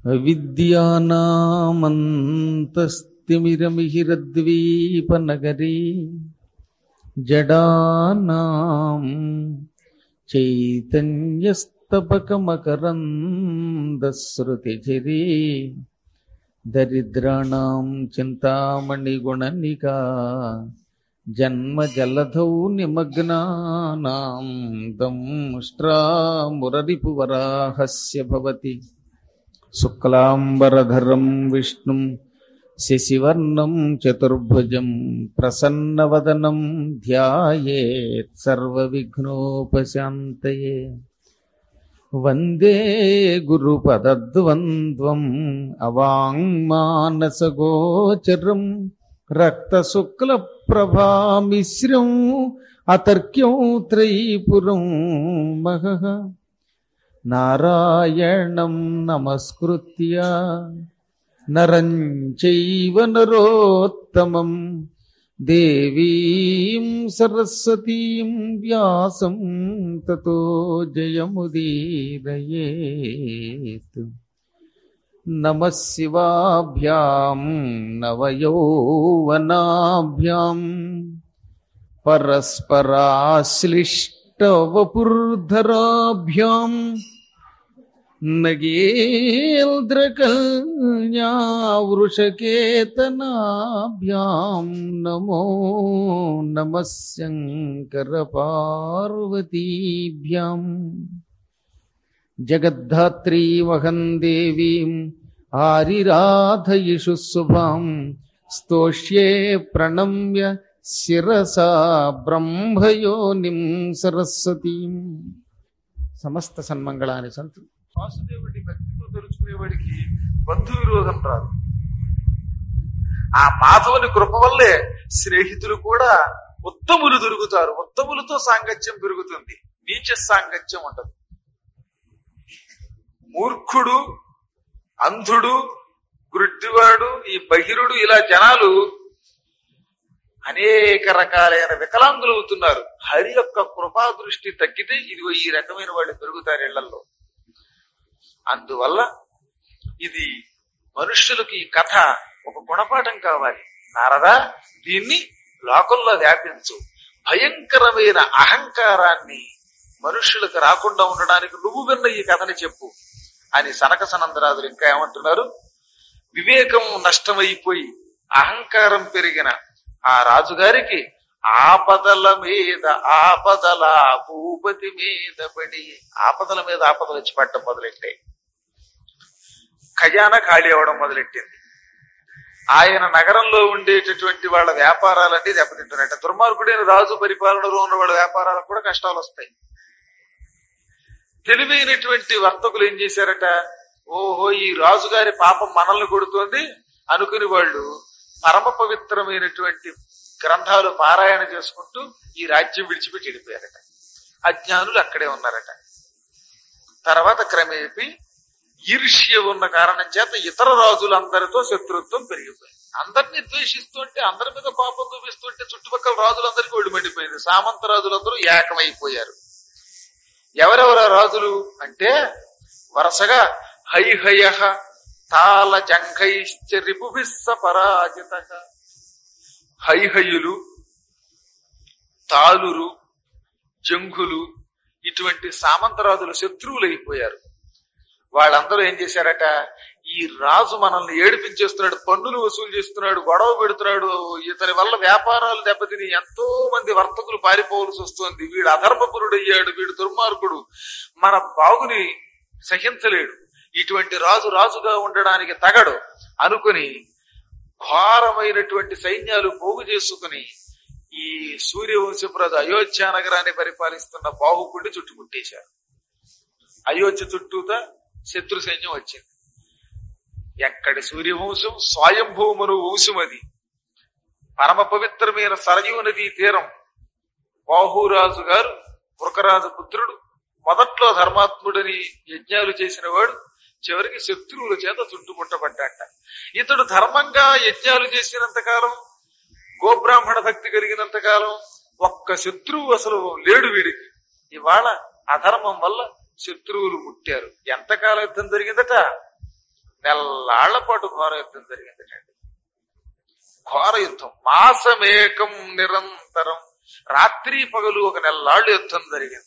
విద్యానామంతస్తిమిరమిహిరద్వీపనగరీ జడానాం చైతన్యస్తపకమకరందశ్రుతిచిరీ దరిద్రాణం చింతామణిగుణనికా జన్మజలధౌ నిమగ్నానాం దంష్ట్రామురరిపువరాహస్య భవతి శుక్లాంబరధరం విష్ణుం శశివర్ణం చతుర్భుజం ప్రసన్నవదనం ధ్యాయేత్ సర్వవిఘ్నోపశాంతయే వందే గురుపదద్వంద్వం అవాంగ్మానసగోచరం రక్తశుక్లప్రభామిశ్రం అతర్క్యం త్రైపురం మహః నారాయణం నమస్కృత్య నరం చైవ నరోత్తమం దేవీం సరస్వతీం వ్యాసం తతో జయముదీరయేత్ నమ శివాభ్యాం నవయౌవనాభ్యాం పరస్పరాశ్లిష్టవపుర్ధరాభ్యాం నగేంద్రకల్యావృషకేతనాభ్యాం నమో నమ శంకరపార్వతీభ్యాం జగద్ధాత్రీమహం దేవీం ఆరిరాధయిషు శుభాం స్తోష్యే ప్రణమ్య శిరసా బ్రహ్మయోనిం సరస్వతీం సమస్త సన్మంగళాన్ని సంతు వాసుదేవుడి భక్తితో తెలుసుకునేవాడికి బంధు విరోధం రాదు ఆ మాధవుని కృప వల్లే స్నేహితులు కూడా ఉత్తములు దొరుకుతారు ఉత్తములతో సాంగత్యం పెరుగుతుంది నీచ సాంగత్యం ఉండదు మూర్ఖుడు అంధుడు గుడ్డివాడు ఈ బహిరుడు ఇలా జనాలు అనేక రకాలైన వికలాంగులు అవుతున్నారు హరి యొక్క కృపా దృష్టి తగ్గితే ఇదిగో ఈ రకమైన వాళ్ళు పెరుగుతారు ఇళ్లలో అందువల్ల ఇది మనుష్యులకు ఈ కథ ఒక గుణపాఠం కావాలి నారదా దీన్ని లోకంలో వ్యాపించు భయంకరమైన అహంకారాన్ని మనుష్యులకు రాకుండా ఉండడానికి నువ్వు విన్న ఈ కథని చెప్పు అని సనక సనందరాజులు ఇంకా ఏమంటున్నారు వివేకం నష్టమైపోయి అహంకారం పెరిగిన ఆ రాజుగారికి ఆపదల మీద ఆపదల భూపతి మీద పడి ఆపదల మీద ఆపదలు వచ్చి పట్టడం మొదలెట్టాయి ఖజానా ఖాళీ అవ్వడం మొదలెట్టింది ఆయన నగరంలో ఉండేటటువంటి వాళ్ళ వ్యాపారాలన్నీ దెబ్బతింటున్నట్ట దుర్మార్గుడైన రాజు పరిపాలనలో ఉన్న వాళ్ళ వ్యాపారాలకు కూడా కష్టాలు వస్తాయి తెలివైనటువంటి వర్తకులు ఏం చేశారట ఓహో ఈ రాజుగారి పాపం మనల్ని కొడుతోంది అనుకుని వాళ్ళు పరమ పవిత్రమైనటువంటి గ్రంథాలు పారాయణ చేసుకుంటూ ఈ రాజ్యం విడిచిపెట్టి వెళ్ళిపోయారట అజ్ఞానులు అక్కడే ఉన్నారట తర్వాత క్రమేపీ ఈర్ష్య ఉన్న కారణం చేత ఇతర రాజులందరితో శత్రుత్వం పెరిగిపోయింది అందరినీ ద్వేషిస్తుంటే అందరి మీద కోపం చూపిస్తుంటే చుట్టుపక్కల రాజులందరికీ ఒళ్ళు మండిపోయింది సామంత రాజులందరూ ఏకమైపోయారు ఎవరెవరు రాజులు అంటే వరుసగా హైహయ తాళ జంఘైశ్చ రిపుభిస్స పరాజిత హైహయులు తాలురు జంఘులు ఇటువంటి సామంతరాజులు శత్రువులు అయిపోయారు వాళ్ళందరూ ఏం చేశారట ఈ రాజు మనల్ని ఏడిపించేస్తున్నాడు పన్నులు వసూలు చేస్తున్నాడు గొడవ పెడుతున్నాడు ఇతని వల్ల వ్యాపారాలు దెబ్బతిని ఎంతో మంది వర్తకులు పారిపోవలసి వస్తుంది వీడు అధర్మపురుడు అయ్యాడు వీడు దుర్మార్గుడు మన బాగుని సహించలేడు ఇటువంటి రాజు రాజుగా ఉండడానికి తగడు అనుకుని ఘోరమైనటువంటి సైన్యాలు పోగు చేసుకుని ఈ సూర్యవంశపురాజు అయోధ్య నగరాన్ని పరిపాలిస్తున్న బాహుకుడిని చుట్టుముట్టేశారు అయోధ్య చుట్టూతా శత్రు సైన్యం వచ్చింది ఎక్కడి సూర్యవంశం స్వయంభూమను వంశం అది పరమ పవిత్రమైన సరయూ నదీ తీరం బాహురాజు గారు వృకరాజు పుత్రుడు మొదట్లో ధర్మాత్ముడని యజ్ఞాలు చేసిన వాడు చివరికి శత్రువుల చేత చుట్టుముట్టబడ్డాట ఇతడు ధర్మంగా యజ్ఞాలు చేసినంత కాలం గోబ్రాహ్మణ భక్తి కలిగినంత కాలం ఒక్క శత్రువు అసలు లేడు వీడికి ఇవాళ అధర్మం వల్ల శత్రువులు ముట్టారు ఎంతకాల యుద్ధం జరిగిందట నెల్లాళ్ల పాటు ఘోర యుద్ధం జరిగింది ఘోర యుద్ధం మాసమేకం నిరంతరం రాత్రి పగలు ఒక నెల్లాళ్ళు యుద్ధం జరిగింది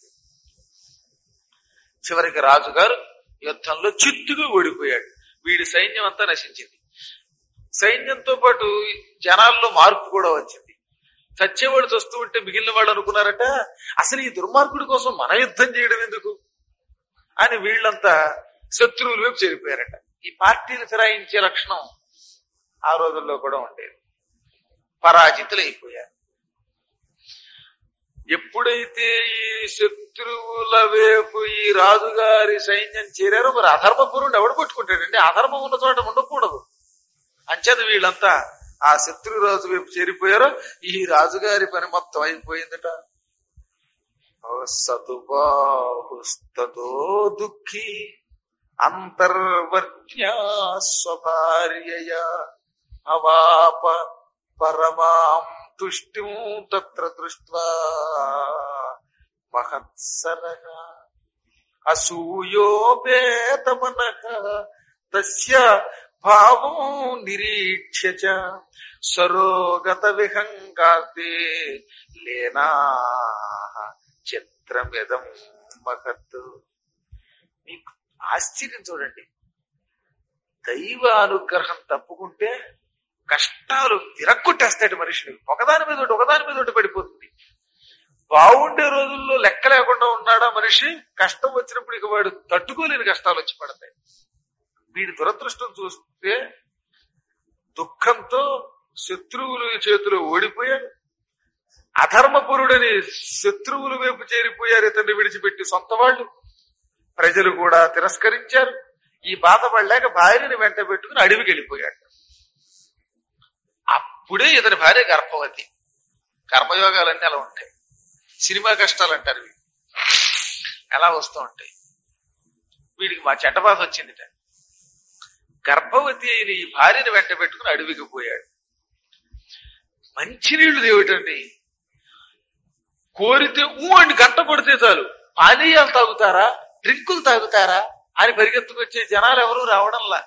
చివరికి రాజుగారు యుద్ధంలో చిత్తుగా ఓడిపోయాడు వీడి సైన్యం అంతా నశించింది సైన్యంతో పాటు జనాల్లో మార్పు కూడా వచ్చింది చచ్చేవాడు చస్తూ ఉంటే మిగిలిన వాళ్ళు అనుకున్నారట అసలు ఈ దుర్మార్గుడి కోసం మన యుద్ధం చేయడం ఎందుకు అని వీళ్ళంతా శత్రువుల వైపు చేరిపోయారట ఈ పార్టీలు ఫిరాయించే లక్షణం ఆ రోజుల్లో కూడా ఉండేది పరాజితులు అయిపోయారు ఎప్పుడైతే ఈ శత్రువుల వైపు ఈ రాజుగారి సైన్యం చేరారో మరి అధర్మపురుడు ఎవడు పట్టుకుంటాడండి అధర్మం ఉన్న చోట ఉండకూడదు అంచేత వీళ్ళంతా ఆ శత్రు రాజు వైపు చేరిపోయారో ఈ రాజుగారి పని మొత్తం అయిపోయిందట సతుబాహుస్తతో దుఃఖి అంతర్వర్జ్ఞా స్వభార్యయ అవాప పరమాం తుష్టిం తత్ర దృష్ట్వా మహత్సరగా అసూయోపేతమనః తస్య భావం నిరీక్ష్య చ సరోగత విహంగాతే లేనా చిత్రమిదం మహత్ మీకు ఆశ్చర్యం చూడండి దైవ అనుగ్రహం తప్పుకుంటే కష్టాలు విరక్కొట్టేస్తాడు మనిషిని ఒకదాని మీద ఒకటి ఒకదాని మీద ఒకటి పడిపోతుంది బాగుండే రోజుల్లో లెక్క లేకుండా ఉన్నాడా మనిషి కష్టం వచ్చినప్పుడు ఇక వాడు తట్టుకోలేని కష్టాలు వచ్చి పడతాయి వీడి దురదృష్టం చూస్తే దుఃఖంతో శత్రువుల చేతిలో ఓడిపోయాడు అధర్మపురుడని శత్రువుల వైపు చేరిపోయారు ఇతన్ని విడిచిపెట్టి సొంత వాళ్ళు ప్రజలు కూడా తిరస్కరించారు ఈ బాధపడలేక భార్యని వెంట పెట్టుకుని అడవికి వెళ్ళిపోయాడు అప్పుడే ఇతని భార్య గర్భవతి కర్మయోగాలన్నీ అలా ఉంటాయి సినిమా కష్టాలు అంటారు వీడు ఎలా వస్తూ ఉంటాయి వీడికి మా చెడ్డ బాధ వచ్చిందిట గర్భవతి అయిన ఈ భార్యని వెంట పెట్టుకుని అడవికి పోయాడు మంచినీళ్లు ఏమిటండి కోరితే ఊ అని గంట కొడితే చాలు పానీయాలు తాగుతారా డ్రింకులు తాగుతారా అని పరిగెత్తుకొచ్చే జనాలు ఎవరు రావడంలా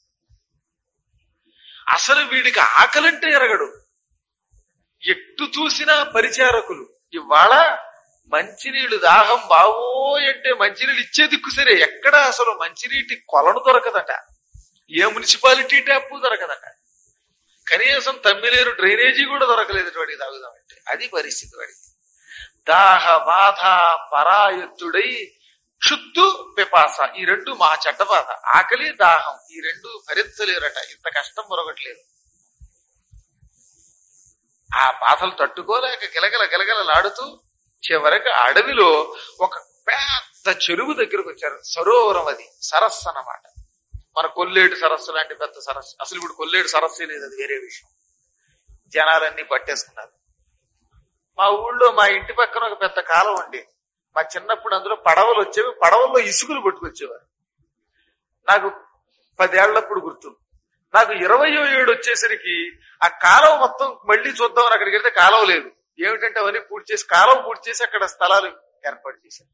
అసలు వీడికి ఆకలంటే ఎరగడు ఎట్టు చూసినా పరిచారకులు ఇవాళ మంచినీళ్ళు దాహం బావో అంటే మంచినీళ్ళు ఇచ్చే దిక్కు సరే ఎక్కడ అసలు మంచినీటి కొలను దొరకదట ఏ మున్సిపాలిటీ ట్యాప్ దొరకదట కనీసం తమ్మిలేరు డ్రైనేజీ కూడా దొరకలేదు వాడికి తాగుదామంటే అది పరిస్థితి వాడికి దాహ బాధ పరాయుత్తుడై క్షుత్తు పిపాస ఈ రెండు మా చెడ్డ బాధ ఆకలి దాహం ఈ రెండు భరించలేరట ఇంత కష్టం మరొకట్లేదు ఆ బాధలు తట్టుకోలేక గిలగల గిలగలలాడుతూ చివరికి అడవిలో ఒక పెద్ద చెరువు దగ్గరకు వచ్చారు సరోవరం అది సరస్సు అన్నమాట మన కొల్లేడు సరస్సు లాంటి పెద్ద సరస్సు అసలు ఇప్పుడు కొల్లేడు సరస్సు లేదు అది వేరే విషయం జనాలన్నీ పట్టేసుకున్నారు మా ఊళ్ళో మా ఇంటి పక్కన ఒక పెద్ద కాలం ఉండి మా చిన్నప్పుడు అందులో పడవలు వచ్చేవి పడవల్లో ఇసుకలు పట్టుకొచ్చేవారు నాకు పదేళ్లప్పుడు గుర్తు నాకు ఇరవయో ఏడు వచ్చేసరికి ఆ కాలువ మొత్తం మళ్ళీ చూద్దామని అక్కడికి వెళ్తే కాలువ లేదు ఏమిటంటే అవన్నీ పూర్తి చేసి కాలువ పూర్తి చేసి అక్కడ స్థలాలు ఏర్పాటు చేశారు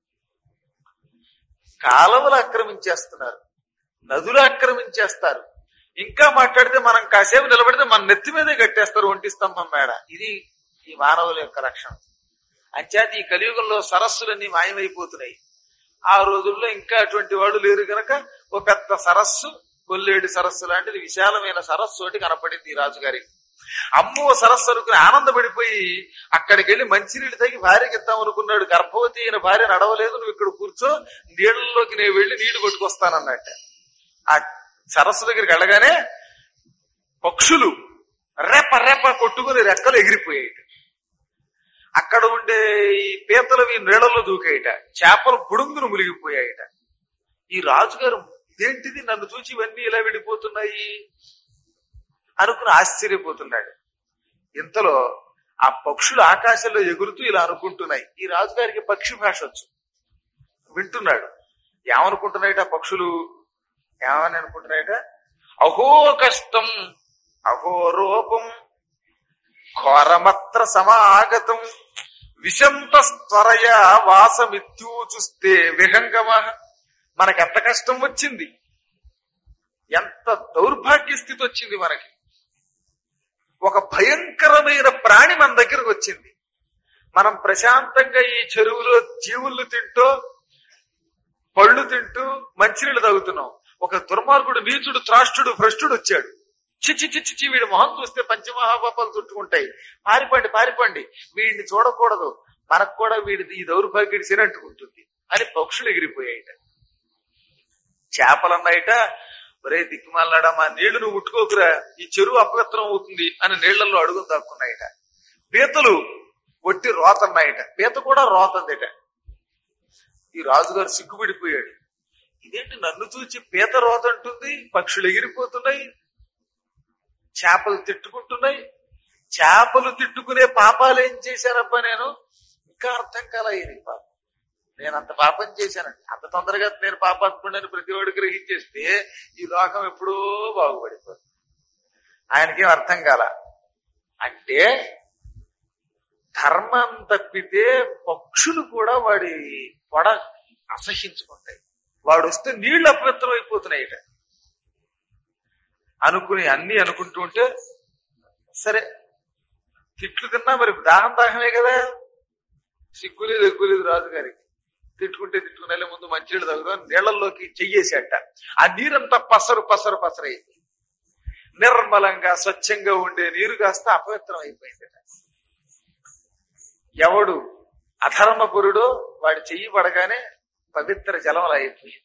కాలువలు ఆక్రమించేస్తున్నారు నదులు ఆక్రమించేస్తారు ఇంకా మాట్లాడితే మనం కాసేపు నిలబడితే మన నెత్తి మీదే కట్టేస్తారు ఒంటి స్తంభం మేడ ఇది ఈ మానవుల యొక్క లక్షణం అంచేత ఈ కలియుగంలో సరస్సులన్నీ మాయమైపోతున్నాయి ఆ రోజుల్లో ఇంకా అటువంటి వాడు లేరు గనక ఒక పెద్ద సరస్సు కొల్లేడి సరస్సు లాంటిది విశాలమైన సరస్సు ఒకటి కనపడింది ఈ రాజుగారికి అమ్మో సరస్సు అనుకుని ఆనందపడిపోయి అక్కడికి వెళ్ళి మంచినీళ్ళు తగ్గి భార్యకి ఇద్దాం అనుకున్నాడు గర్భవతి అయిన భార్య నడవలేదు నువ్వు ఇక్కడ కూర్చో నీళ్ళలోకి నేను వెళ్ళి నీళ్లు కొట్టుకొస్తానన్నట్ట ఆ సరస్సు దగ్గరికి వెళ్ళగానే పక్షులు రెప రెప కొట్టుకుని రెక్కలు ఎగిరిపోయాయి అక్కడ ఉండే ఈ పీతలవి నీళ్ళలో దూకాయట చేపలు బుడుంగును మునిగిపోయాయట ఈ రాజుగారు ఇదేంటిది నన్ను చూసి ఇవన్నీ ఇలా వెళ్ళిపోతున్నాయి అనుకుని ఆశ్చర్యపోతున్నాడు ఇంతలో ఆ పక్షులు ఆకాశంలో ఎగురుతూ ఇలా అనుకుంటున్నాయి ఈ రాజుగారికి పక్షి భాష వచ్చు వింటున్నాడు ఏమనుకుంటున్నాయట ఆ పక్షులు ఏమని అనుకుంటున్నాయట అహో కష్టం అహో రూపం ఘోరమత్ర సమాగతం విషంత స్వరయ వాసమిత్యూచుస్తే విహంగమ మనకెంత కష్టం వచ్చింది స్థితి వచ్చింది మనకి ఒక భయంకరమైన ప్రాణి మన దగ్గరకు వచ్చింది మనం ప్రశాంతంగా ఈ చెరువులో జీవులు తింటూ పళ్ళు తింటూ మంచినీళ్ళు తాగుతున్నాం ఒక దుర్మార్గుడు నీచుడు త్రాష్టుడు భ్రష్టుడు వచ్చాడు చిచ్చి చిచ్చి చి వీడి మొహం చూస్తే పంచమహాపాపాలు చుట్టుకుంటాయి పారిపండి పారిపండి వీడిని చూడకూడదు మనకు కూడా వీడిది ఈ దౌర్భాగ్యుడి సిరంటుకుంటుంది అని పక్షులు ఎగిరిపోయాయిట చేపలన్నాయిట ఒరే దిక్కుమాలాడా మా నీళ్లు నువ్వు ముట్టుకోకురా ఈ చెరువు అపవిత్రం అవుతుంది అని నీళ్లలో అడుగులు దాక్కున్నాయిట పీతలు ఒట్టి రోతన్నాయిట పీత కూడా రోతందిట ఈ రాజుగారు సిగ్గుపడిపోయాడు ఇదేంటి నన్ను చూచి పీత రోత అంటుంది పక్షులు ఎగిరిపోతున్నాయి చేపలు తిట్టుకుంటున్నాయి చేపలు తిట్టుకునే పాపాలు ఏం చేశానబ్బా నేను ఇంకా అర్థం కాల ఇది పాపం నేను అంత పాపం చేశానండి అంత తొందరగా నేను పాపాత్ముడని ప్రతి వాడు గ్రహించేస్తే ఈ లోకం ఎప్పుడో బాగుపడిపోతుంది ఆయనకేం అర్థం కాల అంటే ధర్మం తప్పితే పక్షులు కూడా వాడి పొడ అసహించుకుంటాయి వాడు వస్తే నీళ్లు అపవిత్రం అయిపోతున్నాయిట అనుకుని అన్ని అనుకుంటూ ఉంటే సరే తిట్లు తిన్నా మరి దాహం దాహమే కదా సిగ్గులేదు ఎగ్గులేదు రాజుగారికి తిట్టుకుంటే తిట్టుకునే ముందు మంచినీళ్ళు తగ్గుదాం నీళ్లలోకి చెయ్యేసేట ఆ నీరంతా పసరు పసరు పసరైంది నిర్మలంగా స్వచ్ఛంగా ఉండే నీరు కాస్త అపవిత్రం అయిపోయింది ఎవడు అధర్మపురుడో వాడి చెయ్యి పడగానే పవిత్ర జలం అయిపోయింది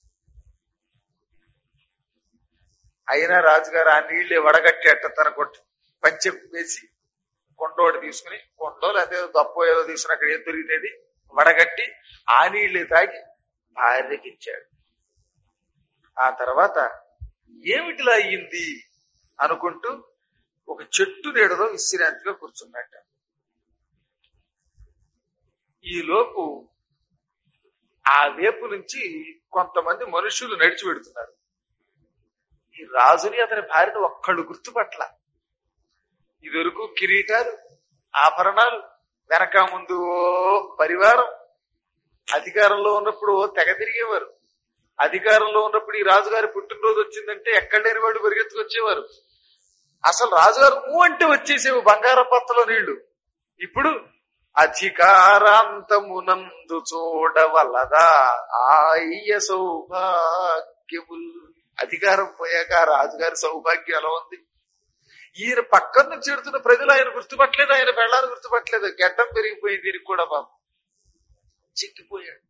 అయినా రాజుగారు ఆ నీళ్లే వడగట్టేట తన కొట్టు పంచె వేసి కొండోటి తీసుకుని కొండో లేకపోతే దప్పో ఏదో తీసుకుని అక్కడ ఏం దొరికితేది వడగట్టి ఆ నీళ్లే తాగి భార్యకి ఇచ్చాడు ఆ తర్వాత ఏమిటిలా అయ్యింది అనుకుంటూ ఒక చెట్టు నీడలో విశ్రాంతిగా కూర్చున్నట్ట ఈ లోపు ఆ వేపు నుంచి కొంతమంది మనుషులు నడిచి పెడుతున్నారు ఈ రాజుని అతని భార్యను ఒక్కళ్ళు గుర్తుపట్ల ఇదివరకు కిరీటాలు ఆభరణాలు వెనక ముందు ఓ పరివారం అధికారంలో ఉన్నప్పుడు ఓ తెగ తిరిగేవారు అధికారంలో ఉన్నప్పుడు ఈ రాజుగారి పుట్టినరోజు వచ్చిందంటే ఎక్కడ లేని వాడు పరిగెత్తుకొచ్చేవారు అసలు రాజుగారు ఊ అంటే వచ్చేసేవి బంగార పత్తలో నీళ్లు ఇప్పుడు అధికారాంతమునందు చూడవలదా ఆయ్య సౌభాగ్యముల్ అధికారం పోయాక ఆ రాజుగారి సౌభాగ్యం ఎలా ఉంది ఈయన పక్కన నుంచి ఎడుతున్న ప్రజలు ఆయన గుర్తుపట్టలేదు ఆయన వెళ్ళాలని గుర్తుపట్టలేదు గడ్డం పెరిగిపోయింది దీనికి కూడా పాపం చిక్కిపోయాడు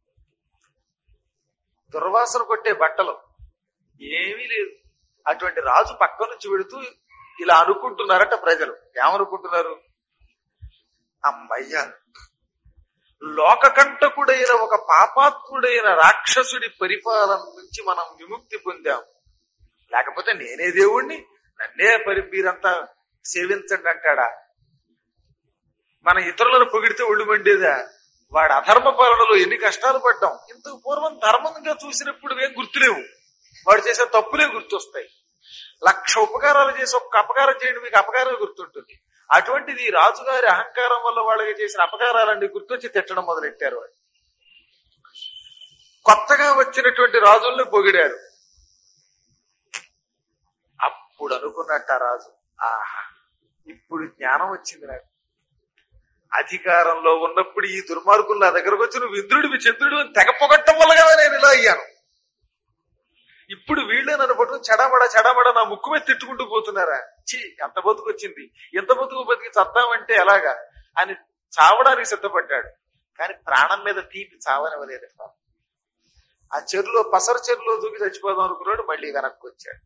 దుర్వాసన కొట్టే బట్టలు ఏమీ లేదు అటువంటి రాజు పక్క నుంచి వెళుతూ ఇలా అనుకుంటున్నారట ప్రజలు ఏమనుకుంటున్నారు అమ్మయ్య లోకకంటకుడైన ఒక పాపాత్ముడైన రాక్షసుడి పరిపాలన నుంచి మనం విముక్తి పొందాం లేకపోతే నేనే దేవుణ్ణి నన్నే పరి మీరంతా సేవించండి అంటాడా మన ఇతరులను పొగిడితే ఒళ్ళు మండేదా వాడు అధర్మ పాలనలో ఎన్ని కష్టాలు పడ్డాం ఇంతకు పూర్వం ధర్మంగా చూసినప్పుడు ఏం గుర్తులేవు వాడు చేసే తప్పులే గుర్తొస్తాయి లక్ష ఉపకారాలు చేసి ఒక్క అపకారం చేయండి మీకు అపకారం గుర్తుంటుంది అటువంటిది ఈ రాజుగారి అహంకారం వల్ల వాళ్ళకి చేసిన అపకారాలన్నీ గుర్తొచ్చి తిట్టడం మొదలెట్టారు వాళ్ళు కొత్తగా వచ్చినటువంటి రాజుల్ని పొగిడారు అప్పుడు అనుకున్నట్ట ఆ రాజు ఆహా ఇప్పుడు జ్ఞానం వచ్చింది నాకు అధికారంలో ఉన్నప్పుడు ఈ దుర్మార్గులు నా దగ్గరకు వచ్చి నువ్వు ఇంద్రుడివి చంద్రుడు అని తెగ పొగట్టం వల్ల కదా నేను ఇలా అయ్యాను ఇప్పుడు వీళ్ళే నన్ను పట్టుకుని చెడామడ చెడామడ నా ముక్కు మీద తిట్టుకుంటూ పోతున్నారా ఛీ ఎంత బతుకు వచ్చింది ఎంత బతుకు బతికి చద్దామంటే ఎలాగా అని చావడానికి సిద్ధపడ్డాడు కానీ ప్రాణం మీద తీపి చావనివ్వలేదు పాపం. ఆ చెరులో పసర చెరులో దూకి చచ్చిపోదాం అనుకున్నాడు మళ్ళీ వెనక్కి వచ్చాడు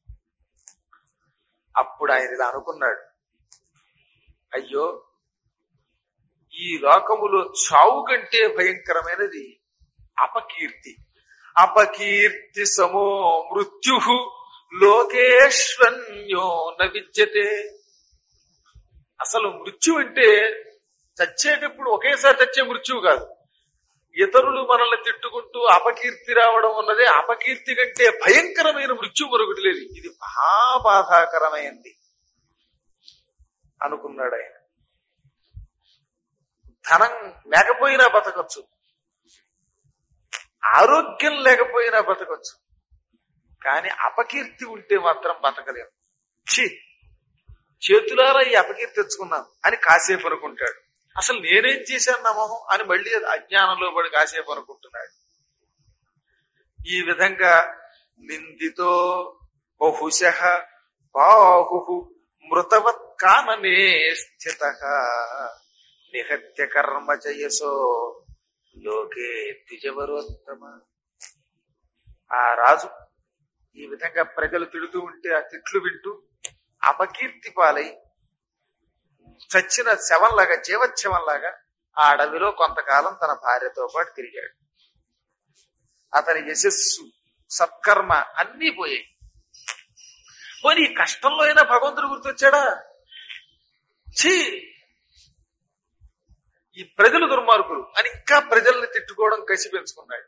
అప్పుడు ఆయన ఇలా అనుకున్నాడు అయ్యో ఈ లోకములో చావు కంటే భయంకరమైనది అపకీర్తి అపకీర్తి సమో మృత్యు లోకేశ్వన్యో న విద్యతే అసలు మృత్యు అంటే చచ్చేటప్పుడు ఒకేసారి చచ్చే మృత్యువు కాదు ఇతరులు మనల్ని తిట్టుకుంటూ అపకీర్తి రావడం ఉన్నదే అపకీర్తి కంటే భయంకరమైన మృత్యు మరొకటి లేదు ఇది మహాబాధాకరమైంది అనుకున్నాడు ఆయన ధనం లేకపోయినా బతకచ్చు ఆరోగ్యం లేకపోయినా బతకచ్చు కానీ అపకీర్తి ఉంటే మాత్రం బతకలేం ఛీ చేతులారా ఈ అపకీర్తి తెచ్చుకున్నాను అని కాసేపు అనుకుంటాడు అసలు నేనేం చేశాను నా మొహం అని మళ్ళీ అజ్ఞానంలో పడి కాసేపు అనుకుంటున్నాడు ఈ విధంగా నిందితో బహుశ బాహు మృతవత్ కాననే స్థిత నిహత్య కర్మ జయసో లోకే ద్విజవరోత్తమ ఆ రాజు ఈ విధంగా ప్రజలు తిడుతూ ఉంటే ఆ తిట్లు వింటూ అపకీర్తి పాలై చచ్చిన శవంలాగా జీవచ్ఛవంలాగా ఆ అడవిలో కొంతకాలం తన భార్యతో పాటు తిరిగాడు అతని యశస్సు సత్కర్మ అన్నీ పోయాయి పోనీ ఈ కష్టంలో అయినా భగవంతుడు గుర్తొచ్చాడా ఛీ ఈ ప్రజలు దుర్మార్గులు అని ఇంకా ప్రజల్ని తిట్టుకోవడం కసి పెంచుకున్నాడు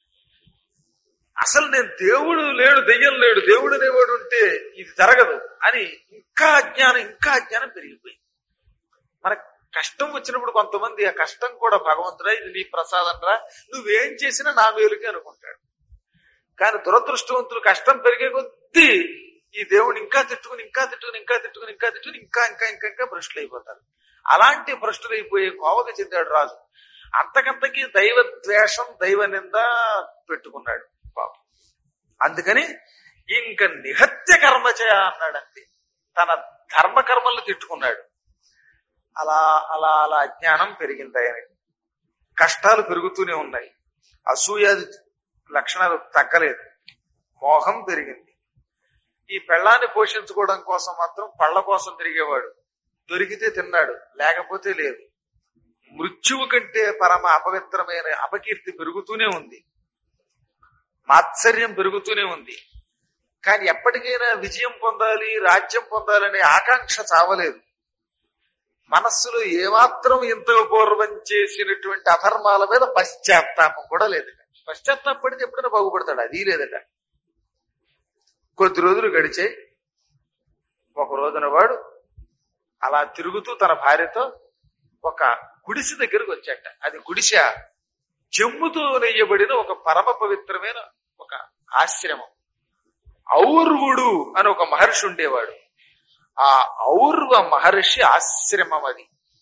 అసలు నేను దేవుడు లేడు దెయ్యం లేడు దేవుడు అనేవాడు ఉంటే ఇది జరగదు అని ఇంకా అజ్ఞానం ఇంకా అజ్ఞానం పెరిగిపోయింది మన కష్టం వచ్చినప్పుడు కొంతమంది ఆ కష్టం కూడా భగవంతుడా ఇది నీ ప్రసాదం రా నువ్వేం చేసినా నా మేలుకే అనుకుంటాడు కానీ దురదృష్టవంతులు కష్టం పెరిగే కొద్దీ ఈ దేవుడు ఇంకా తిట్టుకుని ఇంకా తిట్టుకుని ఇంకా తిట్టుకుని ఇంకా తిట్టుకుని ఇంకా ఇంకా ఇంకా ఇంకా భ్రష్టులు అయిపోతారు అలాంటి భ్రష్టులు అయిపోయే కోవకు చెందాడు రాజు అంతకంతకి దైవ ద్వేషం దైవ నింద పెట్టుకున్నాడు పాపం అందుకని ఇంక నిహత్య కర్మ చేయ అన్నాడు అంతే తన ధర్మ కర్మలు తిట్టుకున్నాడు అలా అలా అలా అజ్ఞానం పెరిగింది ఆయనకి కష్టాలు పెరుగుతూనే ఉన్నాయి అసూయాది లక్షణాలు తగ్గలేదు మోహం పెరిగింది ఈ పెళ్ళాన్ని పోషించుకోవడం కోసం మాత్రం పళ్ళ కోసం తిరిగేవాడు దొరికితే తిన్నాడు లేకపోతే లేదు మృత్యువు కంటే పరమ అపవిత్రమైన అపకీర్తి పెరుగుతూనే ఉంది మాత్సర్యం పెరుగుతూనే ఉంది కానీ ఎప్పటికైనా విజయం పొందాలి రాజ్యం పొందాలనే ఆకాంక్ష చావలేదు మనస్సులో ఏమాత్రం ఇంత పూర్వం చేసినటువంటి అధర్మాల మీద పశ్చాత్తాపం కూడా లేదట పశ్చాత్తాపడితే ఎప్పుడైనా బాగుపడతాడు అది లేదట కొద్ది రోజులు గడిచాయి ఒక రోజున వాడు అలా తిరుగుతూ తన భార్యతో ఒక గుడిసె దగ్గరకు వచ్చాట అది గుడిసె చెమ్ముతో నెయ్యబడిన ఒక పరమ పవిత్రమైన ఒక ఆశ్రమం ఔర్వుడు అని ఒక మహర్షి ఉండేవాడు ఆ ఔర్వ మహర్షి ఆశ్రమం అది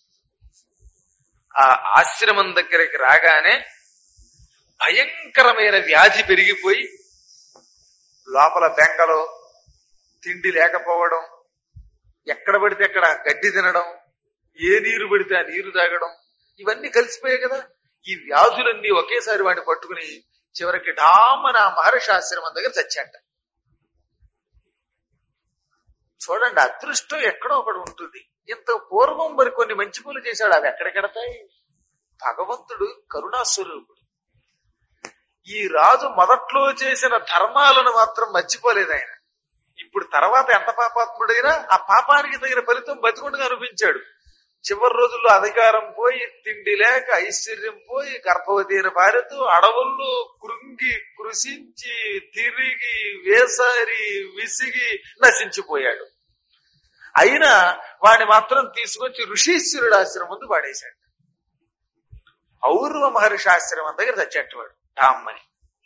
ఆ ఆశ్రమం దగ్గరికి రాగానే భయంకరమైన వ్యాధి పెరిగిపోయి లోపల బెంగలో తిండి లేకపోవడం ఎక్కడ పడితే అక్కడ గడ్డి తినడం ఏ నీరు పడితే ఆ నీరు తాగడం ఇవన్నీ కలిసిపోయాయి కదా ఈ వ్యాధులన్నీ ఒకేసారి వాడిని పట్టుకుని చివరికి డామన మహర్షి ఆశ్రమం దగ్గర చచ్చాట చూడండి అదృష్టం ఎక్కడో ఒకటి ఉంటుంది ఇంత పూర్వం మరి కొన్ని మంచి పనులు చేశాడు అవి ఎక్కడెక్కడతాయి భగవంతుడు కరుణాస్వరూపుడు ఈ రాజు మొదట్లో చేసిన ధర్మాలను మాత్రం మర్చిపోలేదు ఆయన ఇప్పుడు తర్వాత ఎంత పాపాత్ముడైనా ఆ పాపానికి తగిన ఫలితం బతికుండగా అనిపించాడు చివరి రోజుల్లో అధికారం పోయి తిండి లేక ఐశ్వర్యం పోయి గర్భవతి అయిన భార్యతో అడవుల్లో కృంగి కృషించి తిరిగి వేసారి విసిగి నశించిపోయాడు అయినా వాడిని మాత్రం తీసుకొచ్చి ఋషీశ్వరుడు ఆశ్రమం ముందు పాడేశాడు ఔర్వ మహర్షి ఆశ్రమం దగ్గర చచ్చేటవాడు టామ్మని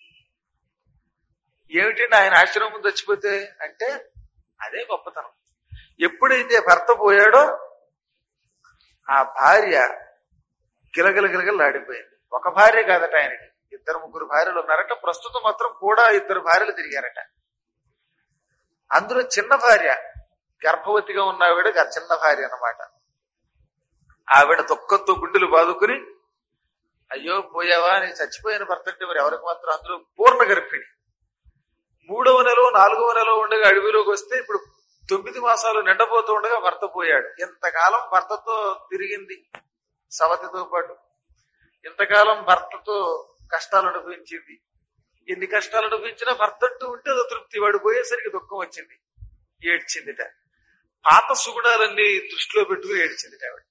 ఏమిటండి ఆయన ఆశ్రమం ముందు చచ్చిపోతే అంటే అదే గొప్పతనం ఎప్పుడైతే భర్త పోయాడో ఆ భార్య గిలగిల గిలగిలాడిపోయింది ఒక భార్య కాదట ఆయనకి ఇద్దరు ముగ్గురు భార్యలు ఉన్నారట ప్రస్తుతం మాత్రం కూడా ఇద్దరు భార్యలు తిరిగారట అందులో చిన్న భార్య గర్భవతిగా ఉన్న ఆవిడ గ- చిన్న భార్య అన్నమాట ఆవిడ దుఃఖంతో గుండెలు బాదుకుని అయ్యో పోయావా అని చచ్చిపోయిన భర్త అంటే మరి ఎవరికి మాత్రం అందులో పూర్ణ గర్భిణి మూడవ నెల నాలుగవ నెల ఉండగా అడవిలోకి వస్తే ఇప్పుడు తొమ్మిది మాసాలు నిండబోతూ ఉండగా భర్త పోయాడు ఎంతకాలం భర్తతో తిరిగింది సవతితో పాటు ఇంతకాలం భర్తతో కష్టాలు అనుభవించింది ఎన్ని కష్టాలు అనుభవించినా భర్త అంటూ ఉంటే అదో తృప్తి వాడు పోయేసరికి దుఃఖం వచ్చింది ఏడ్చిందిట పాత సుగుణాలన్నీ దృష్టిలో పెట్టుకుని ఏడ్చిందిట ఆవిడ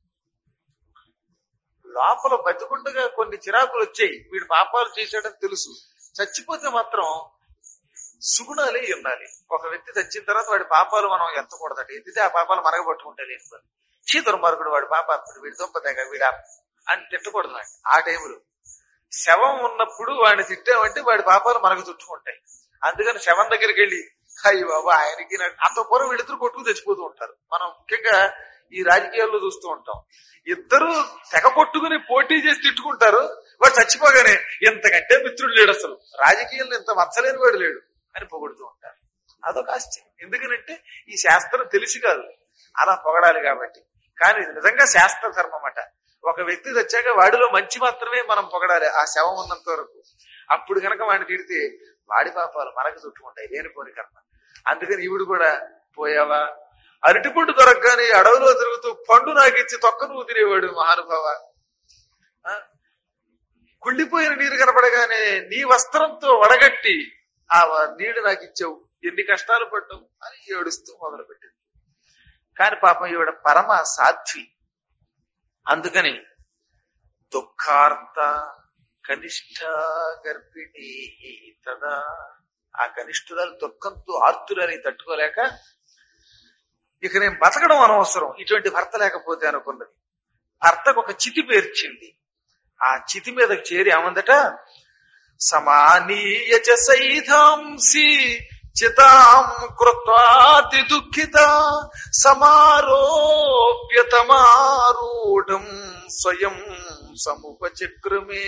లోపల బతికుండగా కొన్ని చిరాకులు వచ్చాయి వీడు పాపాలు చేశాడని తెలుసు చచ్చిపోతే మాత్రం సుగుణాలే ఉండాలి ఒక వ్యక్తి చచ్చిన తర్వాత వాడి పాపాలు మనం ఎత్తకూడదట ఎత్తితే ఆ పాపాలు మనగ పట్టుకుంటే లేదు చీ దుర్మార్గుడు వాడు పాపాత్ముడు వీడి దొంపతేగా వీడా అని తిట్టకూడదు నాకు ఆ టైంలో శవం ఉన్నప్పుడు వాడిని తిట్టామంటే వాడి పాపాలు మనకు చుట్టుకుంటాయి అందుకని శవం దగ్గరికి వెళ్ళి అయ్యి బాబా ఆయనకి నాకు అంత పూర్వం వీళ్ళిద్దరు కొట్టుకు తెచ్చిపోతూ ఉంటారు మనం ముఖ్యంగా ఈ రాజకీయాల్లో చూస్తూ ఉంటాం ఇద్దరు తెగ కొట్టుకుని పోటీ చేసి తిట్టుకుంటారు వాడు చచ్చిపోగానే ఎంతకంటే మిత్రుడు లేడు అసలు రాజకీయాల్లో ఇంత మచ్చలేని వాడు లేడు అని పొగుడుతూ ఉంటారు అదొక ఆశ్చర్యం ఎందుకనంటే ఈ శాస్త్రం తెలిసి కాదు అలా పొగడాలి కాబట్టి కానీ ఇది నిజంగా శాస్త్ర ధర్మం అట ఒక వ్యక్తి వచ్చాక వాడిలో మంచి మాత్రమే మనం పొగడాలి ఆ శవం ఉన్నంత వరకు అప్పుడు కనుక వాడిని తిడితే వాడి పాపాలు మనకు చుట్టుకుంటాయి లేనిపోని కర్మ అందుకని ఈవిడు కూడా పోయావా అరటిపండు దొరకగానే అడవిలో తిరుగుతూ పండు నాకిచ్చి తొక్క నువ్వు తినేవాడు మహానుభావ ఆ? కుళ్ళిపోయిన నీరు కనపడగానే నీ వస్త్రంతో వడగట్టి ఆ వ- నీళ్లు నాకు ఇచ్చావు ఎన్ని కష్టాలు పడ్డావు అని ఏడుస్తూ మొదలుపెట్టింది కాని పాపం ఈవిడ పరమ సాధ్వి అందుకని దుఃఖార్త కనిష్ట గర్భిణి తదా ఆ కనిష్ఠురాలు దుఃఖంతో ఆర్తులని తట్టుకోలేక ఇక నేను బతకడం అనవసరం ఇటువంటి భర్త లేకపోతే అనుకున్నది భర్తకు ఒక చితి పేర్చింది ఆ చితి మీద చేరి ఏమందట సమానీయ చ సైధాంసి చితాం కృత్వాతి దుఃఖిత సమారోప్యతమారూఢం స్వయం సముపచక్రమే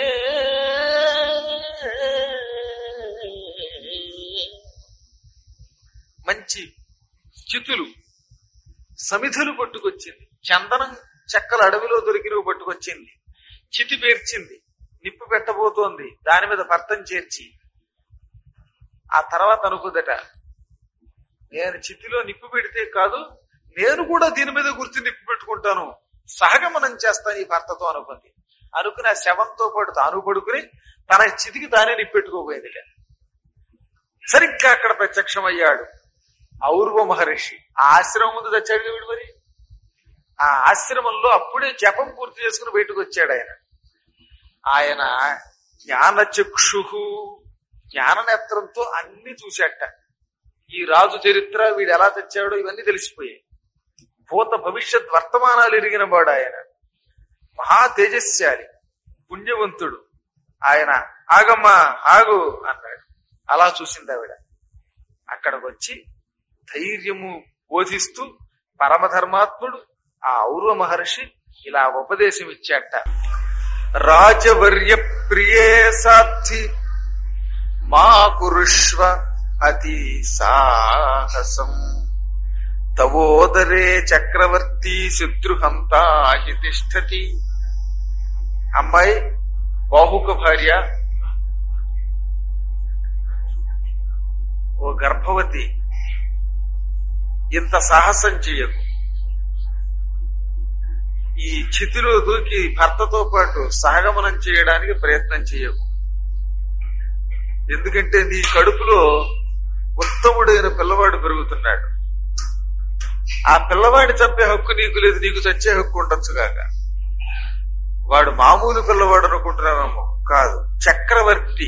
మంచి చితులు సమిధులు పట్టుకొచ్చింది చందనం చెక్కల అడవిలో దొరికినవి పట్టుకొచ్చింది చితి పేర్చింది నిప్పు పెట్టబోతోంది దాని మీద భర్తం చేర్చి ఆ తర్వాత అనుకుందట నేను చితిలో నిప్పు పెడితే కాదు నేను కూడా దీని మీద గుర్తు నిప్పు పెట్టుకుంటాను సహగమనం చేస్తాను ఈ భర్తతో అనుకుంది అనుకుని ఆ శవంతో పాటు తాను పడుకుని తన చితికి తానే నిప్పెట్టుకోబోయేది సరిగ్గా అక్కడ ప్రత్యక్షమయ్యాడు ఔర్వ మహర్షి ఆ ఆశ్రమం ముందు తెచ్చాడు వీడు మరి ఆ ఆశ్రమంలో అప్పుడే జపం పూర్తి చేసుకుని బయటకు వచ్చాడు ఆయన ఆయన జ్ఞానచక్షు జ్ఞాన నేత్రంతో అన్ని చూశాట ఈ రాజు చరిత్ర వీడు ఎలా తెచ్చాడో ఇవన్నీ తెలిసిపోయాయి భూత భవిష్యత్ వర్తమానాలు ఎరిగిన వాడు ఆయన మహా తేజస్శాలి పుణ్యవంతుడు ఆయన ఆగమ్మా ఆగు అన్నాడు అలా చూసింది ఆవిడ అక్కడికి వచ్చి ధైర్యము బోధిస్తూ పరమధర్మాత్ముడు ఆ ఔర్వ మహర్షి ఇలా ఉపదేశం ఇచ్చాట రాజవర్య ప్రియే సాధ్వి మా కురుష్వ అతి సాహసం తవోదరే చక్రవర్తి శత్రుహంతాహి తిష్టతి అమ్మాయి బాహుక భార్య ఓ గర్భవతి ఇంత సాహసం చెయ్యకు ఈ చితిలో దూకి భర్తతో పాటు సహగమనం చేయడానికి ప్రయత్నం చేయకు ఎందుకంటే నీ కడుపులో ఉత్తముడైన పిల్లవాడు పెరుగుతున్నాడు ఆ పిల్లవాడిని చంపే హక్కు నీకు లేదు నీకు చచ్చే హక్కు ఉండొచ్చు కాక వాడు మామూలు పిల్లవాడు అనుకుంటున్నామేమో కాదు చక్రవర్తి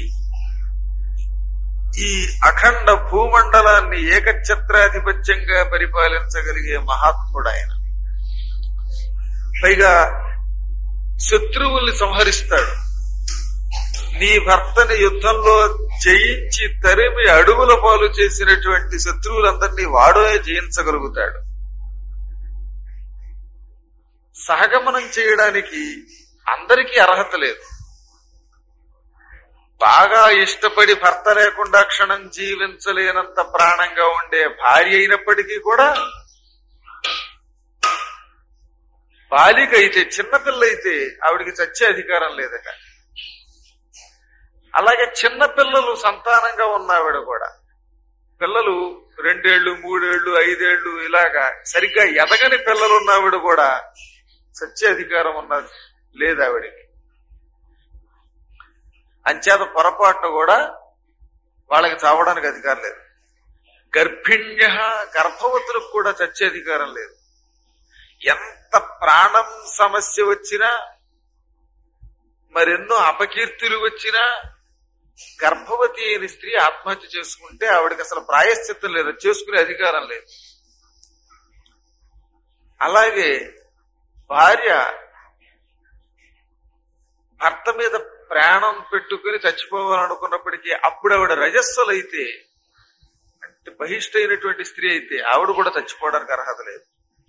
ఈ అఖండ భూమండలాన్ని ఏకఛత్రాధిపత్యంగా పరిపాలించగలిగే మహాత్ముడు ఆయన పైగా శత్రువుల్ని సంహరిస్తాడు నీ భర్తని యుద్ధంలో జయించి తరిమి అడుగుల పాలు చేసినటువంటి శత్రువులందరినీ వాడే జయించగలుగుతాడు సహగమనం చేయడానికి అందరికీ అర్హత లేదు బాగా ఇష్టపడి భర్త లేకుండా క్షణం జీవించలేనంత ప్రాణంగా ఉండే భార్య అయినప్పటికీ కూడా బాలిక అయితే చిన్నపిల్ల అయితే ఆవిడికి చచ్చే అధికారం లేదట అలాగే చిన్న పిల్లలు సంతానంగా ఉన్న ఆవిడ కూడా పిల్లలు రెండేళ్లు మూడేళ్లు ఐదేళ్లు ఇలాగా సరిగ్గా ఎదగని పిల్లలు ఉన్న ఆవిడ కూడా సత్య అధికారం ఉన్నది లేదు ఆవిడకి అంచేత పొరపాటున కూడా వాళ్ళకి చావడానికి అధికారం లేదు గర్భిణ్య గర్భవతులకు కూడా చచ్చే అధికారం లేదు ఎంత ప్రాణం సమస్య వచ్చినా మరెన్నో అపకీర్తులు వచ్చినా గర్భవతి అయిన స్త్రీ ఆత్మహత్య చేసుకుంటే ఆవిడకి అసలు ప్రాయశ్చిత్తం లేదు చేసుకునే అధికారం లేదు అలాగే భార్య భర్త మీద ప్రాణం పెట్టుకుని చచ్చిపోవాలనుకున్నప్పటికీ అప్పుడు ఆవిడ రజస్సులైతే అంటే బహిష్టైనటువంటి స్త్రీ అయితే ఆవిడ కూడా చచ్చిపోవడానికి అర్హత లేదు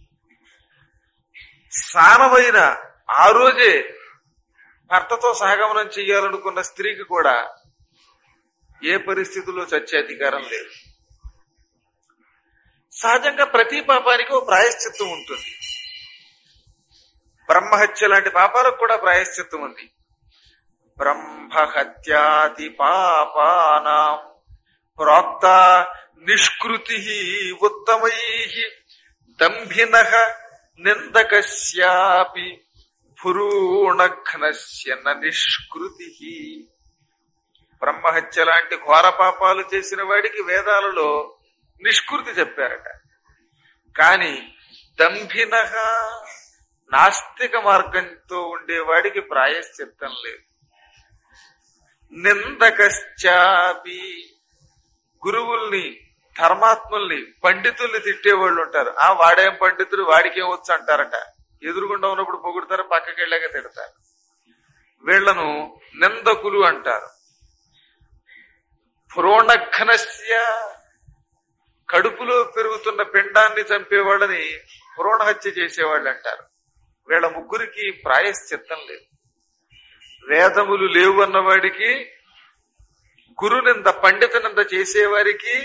స్నానమైన ఆ రోజే భర్తతో సహగమనం చేయాలనుకున్న స్త్రీకి కూడా ఏ పరిస్థితుల్లో చచ్చే అధికారం లేదు సహజంగా ప్రతి పాపానికి ఓ ప్రాయశ్చిత్తం ఉంటుంది బ్రహ్మహత్య లాంటి పాపాలకు కూడా ప్రాయశ్చిత్తం ఉంది బ్రహ్మహత్యాది పాపానాం ప్రోక్త నిష్కృతి ఉత్తమై దంభిన నిందకస్యాపి భురూణఘ్నస్య న నిష్కృతి బ్రహ్మహత్య లాంటి ఘోర పాపాలు చేసిన వాడికి వేదాలలో నిష్కృతి చెప్పారట కాని దంభిన నాస్తిక మార్గంతో ఉండేవాడికి ప్రాయశ్చిత్తం లేదు నిందకశ్చాపి గురువుల్ని ధర్మాత్ముల్ని పండితుల్ని తిట్టేవాళ్ళు ఉంటారు ఆ వాడేం పండితుడు వాడికేం వచ్చు అంటారట ఎదురుగుండా ఉన్నప్పుడు పొగుడతారు పక్కకి వెళ్ళాక తిడతారు వీళ్లను నిందకులు అంటారు పురోణఘనస్య కడుపులో పెరుగుతున్న పిండాన్ని చంపేవాళ్ళని పురోణ హత్య చేసేవాళ్ళు అంటారు వీళ్ళ ముగ్గురికి ప్రాయశ్చిత్తం లేదు వేదములు లేవు అన్నవాడికి గురునింద పండితనింద చేసేవారికి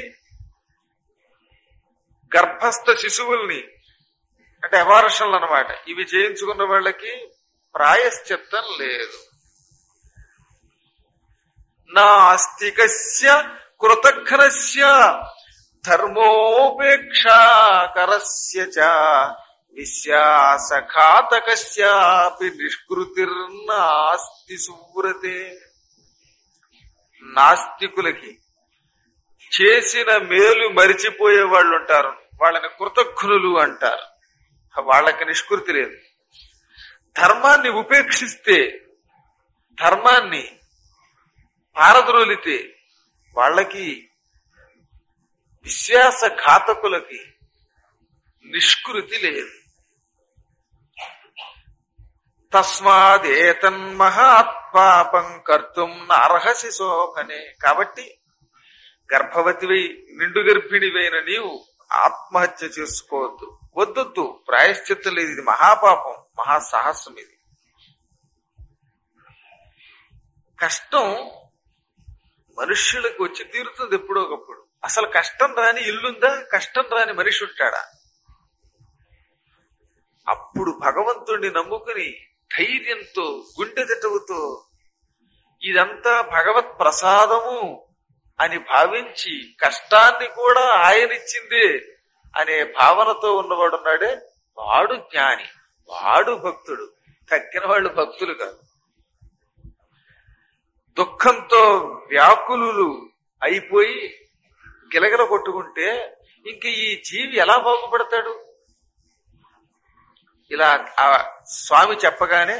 గర్భస్థ శిశువుల్ని అంటే అవార్షన్లు అన్నమాట ఇవి చేయించుకున్న వాళ్ళకి ప్రాయశ్చిత్తం లేదు నాస్తికస్య కృతఘ్నస్య ధర్మోపేక్షాకరస్య చ విశ్వాసఘాతకస్యాపి నిష్కృతిర్నాస్తి సువ్రతే నాస్తికులకి చేసిన మేలు మరిచిపోయే వాళ్ళు ఉంటారు వాళ్ళని కృతజ్ఞులు అంటారు వాళ్ళకి నిష్కృతి లేదు ధర్మాన్ని ఉపేక్షిస్తే ధర్మాన్ని పారద్రోలితే వాళ్ళకి విశ్వాస ఘాతకులకి నిష్కృతి లేదు తస్మాదేతన్మహాత్పాపం కర్తుం నార్హసి శోభనే కాబట్టి గర్భవతివై నిండు గర్భిణివైన నీవు ఆత్మహత్య చేసుకోవద్దు వద్దొద్దు ప్రాయశ్చిత్తం లేదు ఇది మహాపాపం మహాసాహసం ఇది కష్టం మనుష్యులకు వచ్చి తీరుతుంది ఎప్పుడో ఒకప్పుడు అసలు కష్టం రాని ఇల్లుందా కష్టం రాని మనిషి ఉంటాడా అప్పుడు భగవంతుణ్ణి నమ్ముకుని ధైర్యంతో గుండె తిట్టవుతో ఇదంతా భగవత్ ప్రసాదము అని భావించి కష్టాన్ని కూడా ఆయనిచ్చిందే అనే భావనతో ఉన్నవాడున్నాడే వాడు జ్ఞాని వాడు భక్తుడు తక్కిన వాళ్ళు భక్తులు కాదు దుఃఖంతో వ్యాకులు అయిపోయి గిలగిల కొట్టుకుంటే ఇంక ఈ జీవి ఎలా బాగుపడతాడు ఇలా ఆ స్వామి చెప్పగానే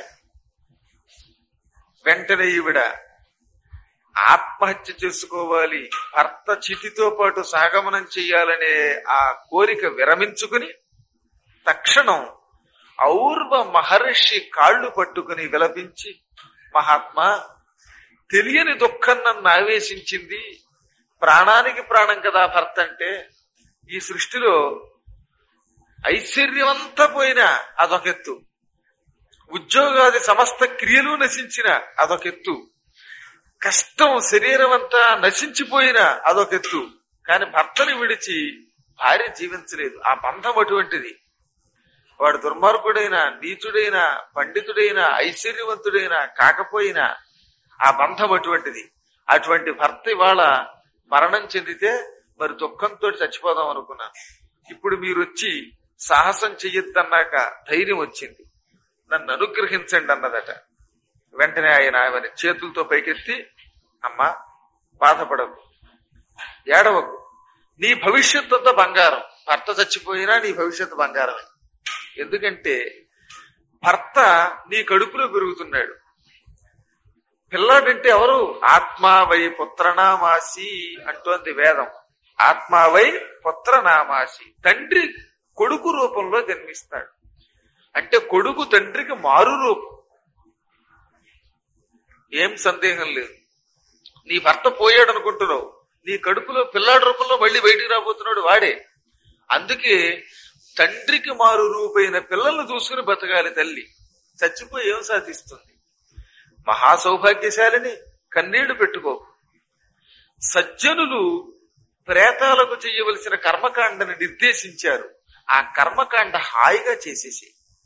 వెంటనే ఈవిడ ఆత్మహత్య చేసుకోవాలి భర్త చితితో పాటు సాగమనం చెయ్యాలనే ఆ కోరిక విరమించుకుని తక్షణం ఔర్వ మహర్షి కాళ్ళు పట్టుకుని విలపించి మహాత్మా తెలియని దుఃఖం నన్ను ఆవేశించింది ప్రాణానికి ప్రాణం కదా భర్త అంటే ఈ సృష్టిలో ఐశ్వర్యం అంతా పోయినా అదొక ఎత్తు ఉద్యోగాది సమస్త క్రియలు నశించిన అదొక ఎత్తు కష్టం శరీరం అంతా నశించిపోయినా అదొక ఎత్తు కానీ భర్తని విడిచి భార్య జీవించలేదు ఆ బంధం అటువంటిది వాడు దుర్మార్గుడైనా నీచుడైనా పండితుడైనా ఐశ్వర్యవంతుడైనా కాకపోయినా ఆ బంధం అటువంటిది అటువంటి భర్త ఇవాళ మరణం చెందితే మరి దుఃఖంతో చచ్చిపోదాం అనుకున్నాను ఇప్పుడు మీరు వచ్చి సాహసం చెయ్యొద్దన్నాక ధైర్యం వచ్చింది నన్ను అనుగ్రహించండి అన్నదట వెంటనే ఆయన ఆమెని చేతులతో పైకెత్తి అమ్మా బాధపడకు ఏడవకు నీ భవిష్యత్తు అంతా బంగారం భర్త చచ్చిపోయినా నీ భవిష్యత్తు బంగారమే ఎందుకంటే భర్త నీ కడుపులో పెరుగుతున్నాడు పిల్లాడంటే ఎవరు ఆత్మావై పుత్రనామాసి అంటోంది వేదం ఆత్మావై పుత్రనామాసి తండ్రి కొడుకు రూపంలో జన్మిస్తాడు అంటే కొడుకు తండ్రికి మారు రూపం ఏం సందేహం లేదు నీ భర్త పోయాడు అనుకుంటున్నావు నీ కడుపులో పిల్లాడి రూపంలో మళ్ళీ బయటికి రాబోతున్నాడు వాడే అందుకే తండ్రికి మారు రూపైన పిల్లల్ని చూసుకుని బతకాలి తల్లి చచ్చిపోయి ఏం సాధిస్తుంది మహా సౌభాగ్యశాలిని కన్నీళ్లు పెట్టుకో సజ్జనులు ప్రేతాలకు చేయవలసిన కర్మకాండని నిర్దేశించారు ఆ కర్మకాండ హాయిగా చేసేసి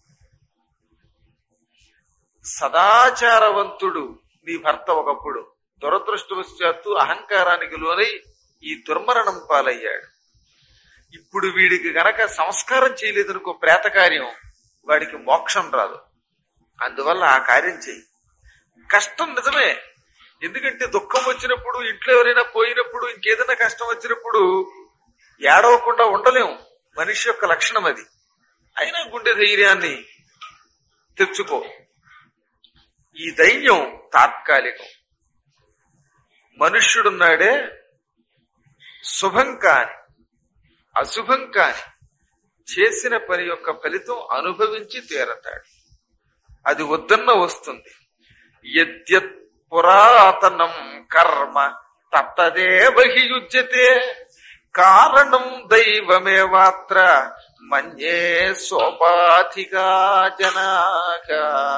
సదాచారవంతుడు నీ భర్త ఒకప్పుడు దురదృష్టవశాత్తు అహంకారానికి లోనై ఈ దుర్మరణం పాలయ్యాడు ఇప్పుడు వీడికి గనక సంస్కారం చేయలేదనుకో ప్రేత కార్యం వాడికి మోక్షం రాదు అందువల్ల ఆ కార్యం చెయ్యి కష్టం నిజమే ఎందుకంటే దుఃఖం వచ్చినప్పుడు ఇంట్లో ఎవరైనా పోయినప్పుడు ఇంకేదైనా కష్టం వచ్చినప్పుడు ఏడవకుండా ఉండలేము మనిషి యొక్క లక్షణం అది అయినా గుండె ధైర్యాన్ని తెచ్చుకో ఈ ధైర్యం తాత్కాలికం మనుష్యుడున్నాడే శుభం కాని అశుభం కాని చేసిన పని యొక్క ఫలితం అనుభవించి తీరతాడు అది వద్దన్న వస్తుంది యద్యత్ పురాతనం కర్మ తత్తదేవ హి యుజ్యతే కారణం దైవమేవాత్ర మన్యే సోపాధికా జనాగా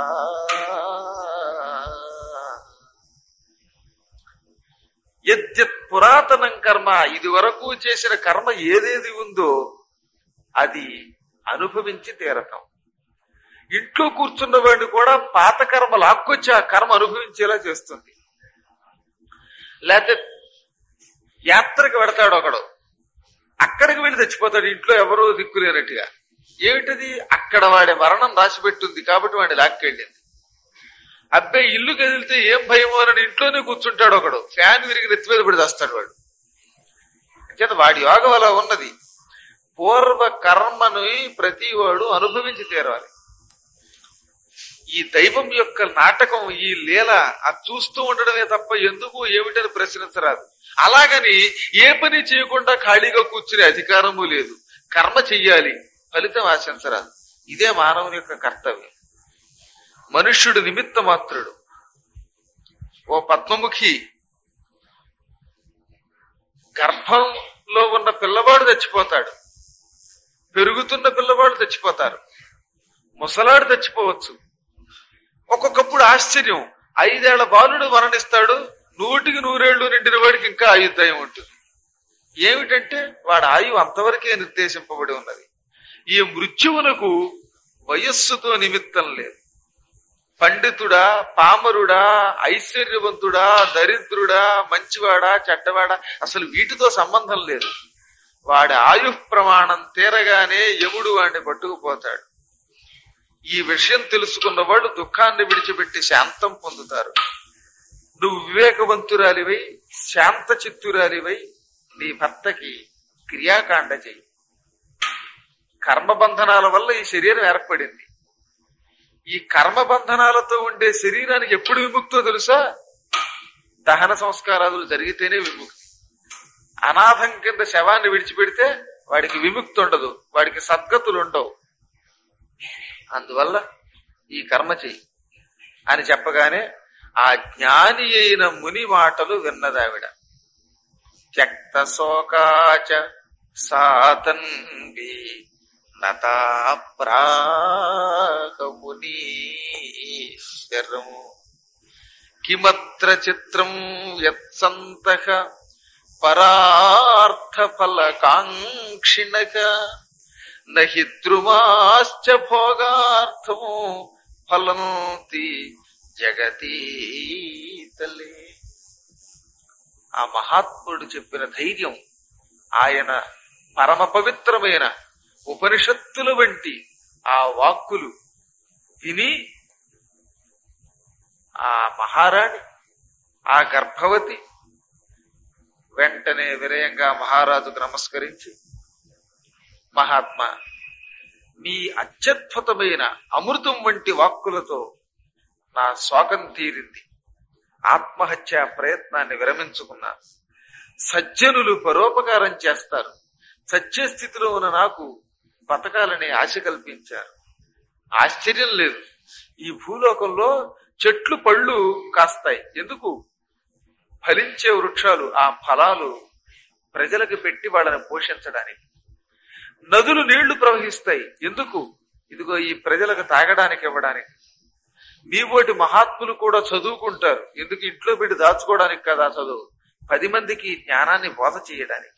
యద్యత్ పురాతనం కర్మ ఇది వరకు చేసిన కర్మ ఏదేది ఉందో అది అనుభవించి తీరతాం ఇంట్లో కూర్చున్న వాడిని కూడా పాత కర్మ లాక్కొచ్చి ఆ కర్మ అనుభవించేలా చేస్తుంది లేకపోతే యాత్రకు వెడతాడు ఒకడు అక్కడికి వెళ్ళి చచ్చిపోతాడు ఇంట్లో ఎవరో దిక్కులేనట్టుగా ఏమిటది అక్కడ వాడి మరణం రాసిపెట్టుంది కాబట్టి వాడిని లాక్కెళ్ళింది అబ్బాయి ఇల్లు కదిలితే ఏం భయమో అని ఇంట్లోనే కూర్చుంటాడు ఒకడు ఫ్యాన్ విరిగి నెత్తి మీద పడి చేస్తాడు వాడు చేత వాడి యోగం అలా ఉన్నది పూర్వ కర్మను ప్రతి వాడు అనుభవించి తీరాలి ఈ దైవం యొక్క నాటకం ఈ లీల అది చూస్తూ ఉండడమే తప్ప ఎందుకు ఏమిటని ప్రశ్నించరాదు అలాగని ఏ పని చేయకుండా ఖాళీగా కూర్చునే అధికారము లేదు కర్మ చెయ్యాలి ఫలితం ఆశించరాదు ఇదే మానవుని యొక్క కర్తవ్యం మనుష్యుడు నిమిత్త మాత్రుడు ఓ పద్మముఖి గర్భంలో ఉన్న పిల్లవాడు చచ్చిపోతాడు పెరుగుతున్న పిల్లవాడు చచ్చిపోతారు ముసలాడు చచ్చిపోవచ్చు ఒక్కొక్కప్పుడు ఆశ్చర్యం ఐదేళ్ల బాలుడు మరణిస్తాడు నూటికి నూరేళ్లు నిండిన వాడికి ఇంకా ఆయుర్దాయం ఉంటుంది ఏమిటంటే వాడి ఆయువు అంతవరకే నిర్దేశింపబడి ఉన్నది ఈ మృత్యువునకు వయస్సుతో నిమిత్తం లేదు పండితుడా పామరుడా ఐశ్వర్యవంతుడా దరిద్రుడా మంచివాడా చెడ్డవాడా అసలు వీటితో సంబంధం లేదు వాడి ఆయు ప్రమాణం తీరగానే యముడు వాడిని పట్టుకుపోతాడు ఈ విషయం తెలుసుకున్న వాళ్ళు దుఃఖాన్ని విడిచిపెట్టి శాంతం పొందుతారు నువ్వు వివేకవంతురాలివై శాంత చిత్తురాలివై నీ భర్తకి క్రియాకాండ చెయ్యి కర్మబంధనాల వల్ల ఈ శరీరం ఏర్పడింది ఈ కర్మబంధనాలతో ఉండే శరీరానికి ఎప్పుడు విముక్తో తెలుసా దహన సంస్కారాదులు జరిగితేనే విముక్తి అనాథం కింద శవాన్ని విడిచిపెడితే వాడికి విముక్తి ఉండదు వాడికి సద్గతులు ఉండవు అందువల్ల ఈ కర్మ చెయ్యి అని చెప్పగానే ఆ జ్ఞాని అయిన ముని మాటలు విన్నదావిడ త్యక్త శోకాచ సాతన్వి నతా ప్రాకమునీశ్వరం కిమత్ర చిత్రం యత్సంతః పరార్థ ఫల కాంక్షిణక నహి ద్రుమాశ్చ భోగార్థం ఫలంతి జగతీతలే ఆ మహాత్ముడు చెప్పిన ధైర్యం ఆయన పరమ పవిత్రమైన ఉపనిషత్తుల వంటి ఆ వాక్కులు విని ఆ మహారాణి ఆ గర్భవతి వెంటనే వినయంగా మహారాజుకు నమస్కరించి మహాత్మా మీ అత్యద్భుతమైన అమృతం వంటి వాక్కులతో నా శోకం తీరింది ఆత్మహత్య ప్రయత్నాన్ని విరమించుకున్నాను సజ్జనులు పరోపకారం చేస్తారు సత్య స్థితిలో ఉన్న నాకు బతకాలనే ఆశ కల్పించారు ఆశ్చర్యం లేదు ఈ భూలోకంలో చెట్లు పళ్ళు కాస్తాయి ఎందుకు ఫలించే వృక్షాలు ఆ ఫలాలు ప్రజలకు పెట్టి వాళ్ళని పోషించడానికి నదులు నీళ్లు ప్రవహిస్తాయి ఎందుకు ఇదిగో ఈ ప్రజలకు తాగడానికి ఇవ్వడానికి మీబోటి మహాత్ములు కూడా చదువుకుంటారు ఎందుకు ఇంట్లో పెట్టి దాచుకోవడానికి కదా చదువు పది మందికి ఈ జ్ఞానాన్ని బోధ చేయడానికి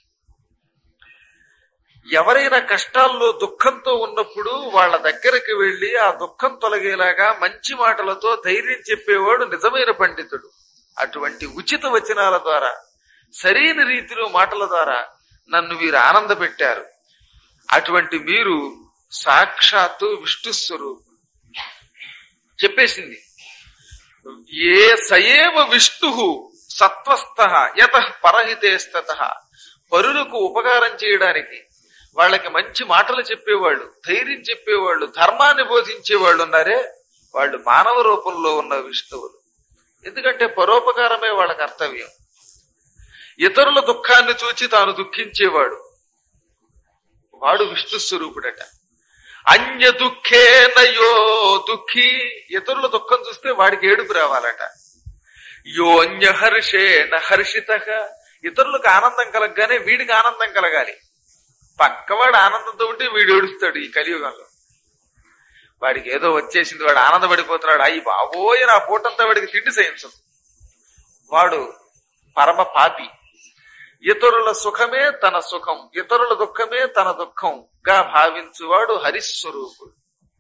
ఎవరైనా కష్టాల్లో దుఃఖంతో ఉన్నప్పుడు వాళ్ళ దగ్గరికి వెళ్లి ఆ దుఃఖం తొలగేలాగా మంచి మాటలతో ధైర్యం చెప్పేవాడు నిజమైన పండితుడు అటువంటి ఉచిత వచనాల ద్వారా సరైన రీతిలో మాటల ద్వారా నన్ను వీరు ఆనంద పెట్టారు అటువంటి మీరు సాక్షాత్తు విష్ణు స్వరూపం చెప్పేసింది ఏ సయేవ విష్ణు సత్వస్థ యత పరహితేస్తత పరులకు ఉపకారం చేయడానికి వాళ్ళకి మంచి మాటలు చెప్పేవాళ్ళు ధైర్యం చెప్పేవాళ్ళు ధర్మాన్ని బోధించేవాళ్ళు ఉన్నారే వాళ్ళు మానవ రూపంలో ఉన్న విష్ణువులు ఎందుకంటే పరోపకారమే వాళ్ళ కర్తవ్యం ఇతరుల దుఃఖాన్ని చూచి తాను దుఃఖించేవాడు వాడు విష్ణు స్వరూపుడట అన్య దుఃఖేనయో దుఃఖి ఇతరుల దుఃఖం చూస్తే వాడికి ఏడుపు రావాలట యో అన్య హర్షేణ హర్షిత ఇతరులకు ఆనందం కలగగానే వీడికి ఆనందం కలగాలి పక్కవాడు ఆనందంతో ఉంటే వీడు ఏడుస్తాడు ఈ కలియుగంలో వాడికి ఏదో వచ్చేసింది వాడు ఆనందపడిపోతున్నాడు అయ్యి బాబోయ్ నా పూటంతా వాడికి తిండి సహించదు వాడు పరమ పాపి ఇతరుల సుఖమే తన సుఖం ఇతరుల దుఃఖమే తన దుఃఖంగా భావించువాడు హరిస్వరూపుడు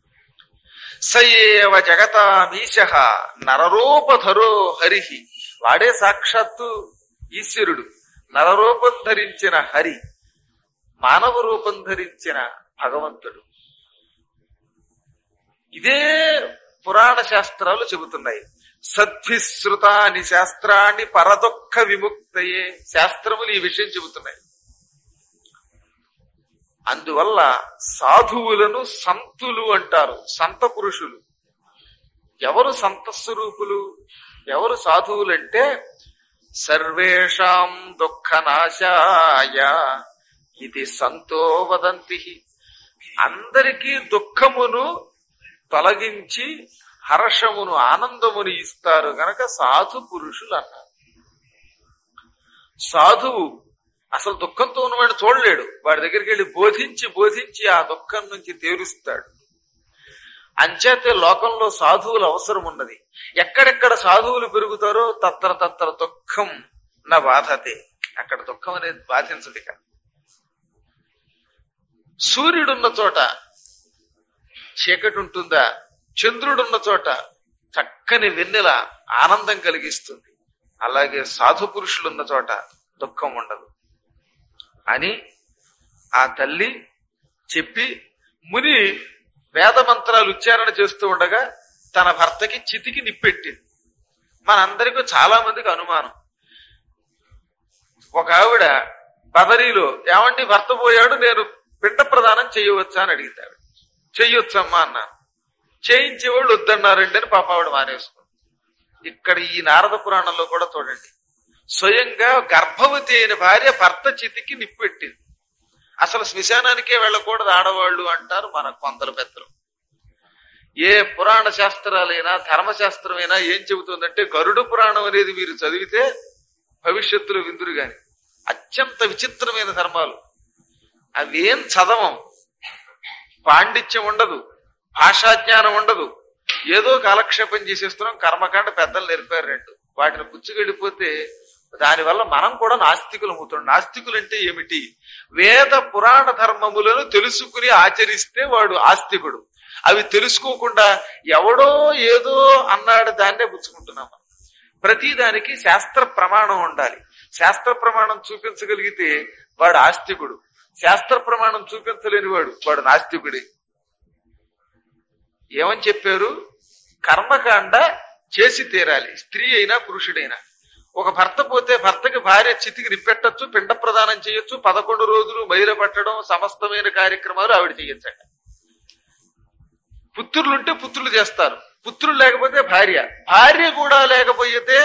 సయేవ జగతామీశ నరరూపధరో హరిహి వాడే సాక్షాత్తు ఈశ్వరుడు నరరూపం ధరించిన హరి మానవ రూపం ధరించిన భగవంతుడు ఇదే పురాణ శాస్త్రాలు చెబుతున్నాయి సద్భిశ్రుతాని శాస్త్రాన్ని పరదుఃఖ విముక్తయే శాస్త్రములు ఈ విషయం చెబుతున్నాయి అందువల్ల సాధువులను సంతులు అంటారు సంత పురుషులు ఎవరు సంత స్వరూపులు ఎవరు సాధువులంటే సర్వేషాం దుఃఖనాశాయ ఇది సంతో వదంతి అందరికీ దుఃఖమును తొలగించి హర్షమును ఆనందమును ఇస్తారు గనక సాధు పురుషులు అన్నారు సాధువు అసలు దుఃఖంతో ఉన్నవాడిని చూడలేడు వాడి దగ్గరికి వెళ్ళి బోధించి బోధించి ఆ దుఃఖం నుంచి తేలుస్తాడు అంచేతే లోకంలో సాధువుల అవసరం ఉన్నది ఎక్కడెక్కడ సాధువులు పెరుగుతారో తత్తర తత్తర దుఃఖం నా బాధతే అక్కడ దుఃఖం అనేది బాధించదు ఇక సూర్యుడున్న చోట చీకటి ఉంటుందా చంద్రుడున్న చోట చక్కని వెన్నెల ఆనందం కలిగిస్తుంది అలాగే సాధు పురుషులున్న చోట దుఃఖం ఉండదు అని ఆ తల్లి చెప్పి ముని వేద మంత్రాలు ఉచ్చారణ చేస్తూ ఉండగా తన భర్తకి చితికి నిప్పెట్టింది మనందరికీ చాలా మందికి అనుమానం ఒక ఆవిడ బదరీలో ఏమండి భర్త పోయాడు నేను పిండ ప్రదానం చేయవచ్చా అని అడిగింది ఆవిడ చెయ్యొచ్చమ్మా అన్నాను చేయించేవాళ్ళు వద్దన్నారండి అని పాప ఆవిడ మానేసుకుంది ఇక్కడ ఈ నారద పురాణంలో కూడా చూడండి స్వయంగా గర్భవతి అయిన భార్య భర్త చితికి నిప్పెట్టింది అసలు శ్మశానానికే వెళ్ళకూడదు ఆడవాళ్ళు అంటారు మన కొందరు పెద్దలు ఏ పురాణ శాస్త్రాలైనా ధర్మశాస్త్రమైనా ఏం చెబుతుందంటే గరుడ పురాణం అనేది మీరు చదివితే భవిష్యత్తులో విందురు గాని అత్యంత విచిత్రమైన ధర్మాలు అవేం చదవం పాండిత్యం ఉండదు భాషాజ్ఞానం ఉండదు ఏదో కాలక్షేపం చేసేస్తున్నాం కర్మకాండ పెద్దలు నేర్పారు రెండు వాటిని పుచ్చుకెళ్ళిపోతే దానివల్ల మనం కూడా నాస్తికులు అవుతాం నాస్తికులు అంటే ఏమిటి వేద పురాణ ధర్మములను తెలుసుకుని ఆచరిస్తే వాడు ఆస్తికుడు అవి తెలుసుకోకుండా ఎవడో ఏదో అన్నాడు దాన్నే పుచ్చుకుంటున్నాం మనం. ప్రతి దానికి శాస్త్ర ప్రమాణం ఉండాలి శాస్త్ర ప్రమాణం చూపించగలిగితే వాడు ఆస్తికుడు శాస్త్ర ప్రమాణం చూపించలేని వాడు వాడు నాస్తికుడే ఏమని చెప్పారు కర్మకాండ చేసి తీరాలి స్త్రీ అయినా పురుషుడైనా ఒక భర్త పోతే భర్తకి భార్య చితికి నిప్పెట్టచ్చు పిండ ప్రదానం చేయొచ్చు పదకొండు రోజులు మైల పట్టడం సమస్తమైన కార్యక్రమాలు ఆవిడ చేయొచ్చండి పుత్రులుంటే పుత్రులు చేస్తారు పుత్రులు లేకపోతే భార్య భార్య కూడా లేకపోతే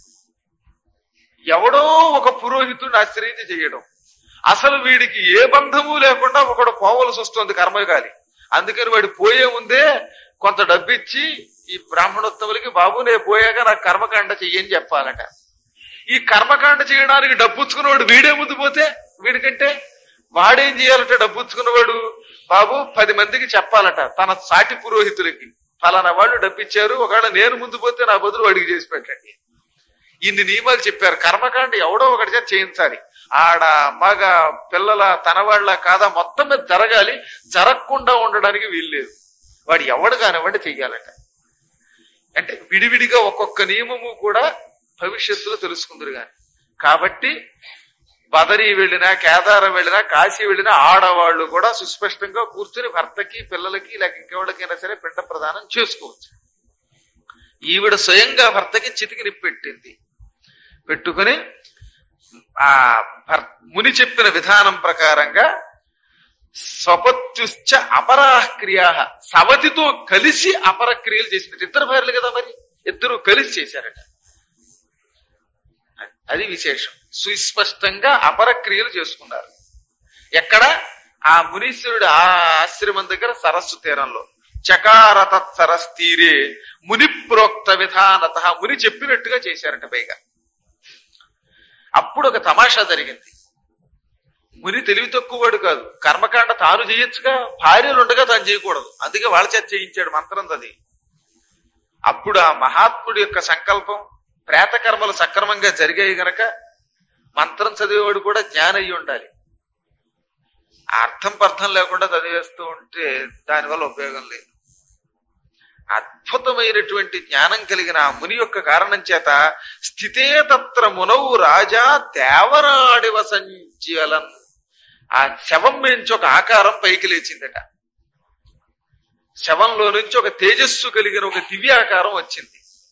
ఎవడో ఒక పురోహితుడిని ఆశ్రయించి చేయడం అసలు వీడికి ఏ బంధము లేకుండా ఒకడు పోవలసి వస్తుంది కర్మకాలి అందుకని వాడు పోయే ముందే కొంత డబ్బిచ్చి ఈ బ్రాహ్మణోత్తములకి బాబు నేను పోయాక నాకు కర్మకాండ చెయ్యని చెప్పాలట ఈ కర్మకాండ చేయడానికి డబ్బు పుచ్చుకున్నవాడు వీడే ముందు పోతే వీడికంటే వాడేం చేయాలట డబ్బు పుచ్చుకున్నవాడు బాబు పది మందికి చెప్పాలట తన సాటి పురోహితులకి ఫలానా వాళ్ళు డబ్బిచ్చారు ఒకవేళ నేను ముందు పోతే నా బదులు అడిగి చేసి పెట్టండి ఇన్ని నియమాలు చెప్పారు కర్మకాండ ఎవడో ఒకటి చేత చేయించాలి ఆడ మగ పిల్లల తనవాళ్ళ కాదా మొత్తం మీద జరగాలి జరగకుండా ఉండడానికి వీల్లేదు వాడు ఎవడు కానివ్వండి చెయ్యాలట అంటే విడివిడిగా ఒక్కొక్క నియమము కూడా భవిష్యత్తులో తెలుసుకుందరు గాని కాబట్టి బదరి వెళ్ళినా కేదారం వెళ్ళినా కాశీ వెళ్ళినా ఆడవాళ్ళు కూడా సుస్పష్టంగా కూర్చుని భర్తకి పిల్లలకి లేక ఇంకెవరికైనా సరే పిండ ప్రదానం చేసుకోవచ్చు ఈవిడ స్వయంగా భర్తకి చితికి నిప్పెట్టింది పెట్టుకుని ఆ భర్- ముని చెప్పిన విధానం ప్రకారంగా స్వపత్యుశ్చ అపరాక్రియా సవతితో కలిసి అపర క్రియలు చేసినట్టు ఇద్దరు భార్యలు కదా మరి ఇద్దరు కలిసి చేశారట అది విశేషం సుస్పష్టంగా అపర క్రియలు చేసుకున్నారు ఎక్కడ ఆ మునీశ్వరుడు ఆ ఆశ్రమం దగ్గర సరస్సు తీరంలో చకార తత్సరస్తీరే ముని ప్రోక్త విధానత ముని చెప్పినట్టుగా చేశారట పైగా అప్పుడు ఒక తమాషా జరిగింది ముని తెలివి తక్కువవాడు కాదు కర్మకాండ తాను చేయొచ్చుగా భార్యలు ఉండగా తాను చేయకూడదు అందుకే వాళ్ళ చేత చేయించాడు మంత్రం అది అప్పుడు ఆ మహాత్ముడి యొక్క సంకల్పం ప్రేత కర్మలు సక్రమంగా జరిగాయి గనక మంత్రం చదివేవాడు కూడా జ్ఞానం అయ్యి ఉండాలి ఆ అర్థం పర్థం లేకుండా చదివేస్తూ ఉంటే దానివల్ల ఉపయోగం లేదు అద్భుతమైనటువంటి జ్ఞానం కలిగిన ఆ ముని యొక్క కారణం చేత స్థితే తత్ర మునవు రాజా దేవరాడివ సంజ్వలన్ ఆ శవం నుంచి ఒక ఆకారం పైకి లేచిందట శవంలో నుంచి ఒక తేజస్సు కలిగిన ఒక దివ్యాకారం వచ్చింది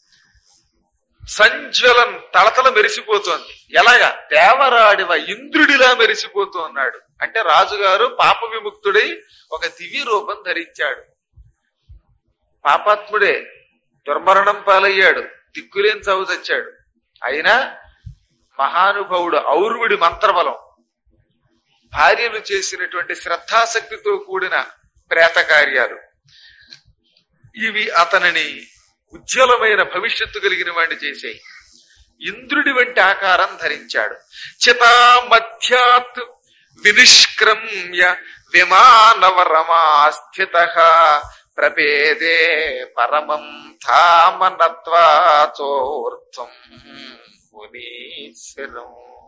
సంజ్వలన్ తలతల మెరిసిపోతోంది ఎలాగా దేవరాడివ ఇంద్రుడిలా మెరిసిపోతూ ఉన్నాడు అంటే రాజుగారు పాప విముక్తుడై ఒక దివ్య రూపం ధరించాడు పాపాత్ముడే దుర్మరణం పాలయ్యాడు దిక్కులేని చావు చచ్చాడు అయినా మహానుభావుడు ఔర్వుడి మంత్రబలం భార్యలు చేసినటువంటి శ్రద్ధాశక్తితో కూడిన ప్రేత కార్యాలు ఇవి అతనిని ఉజ్వలమైన భవిష్యత్తు కలిగిన వాడిని చేశాయి ఇంద్రుడి వంటి ఆకారం ధరించాడు చితా మధ్యాత్ వినిష్క్రమ్య విమానవరమాస్థిత ప్రపేదే పరమం ధామనత్వా చోర్ధ్వం మునీశ్వరం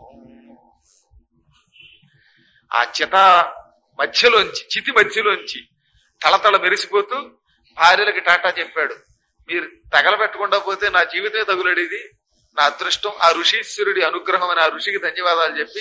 ఆ చిత మధ్యలోంచి చితి మధ్యలోంచి తలతల మెరిసిపోతూ భార్యలకి టాటా చెప్పాడు మీరు తగలబెట్టకుండా పోతే నా జీవితమే తగులడేది నా అదృష్టం ఆ ఋషీశ్వరుడి అనుగ్రహం అని ఆ ఋషికి ధన్యవాదాలు చెప్పి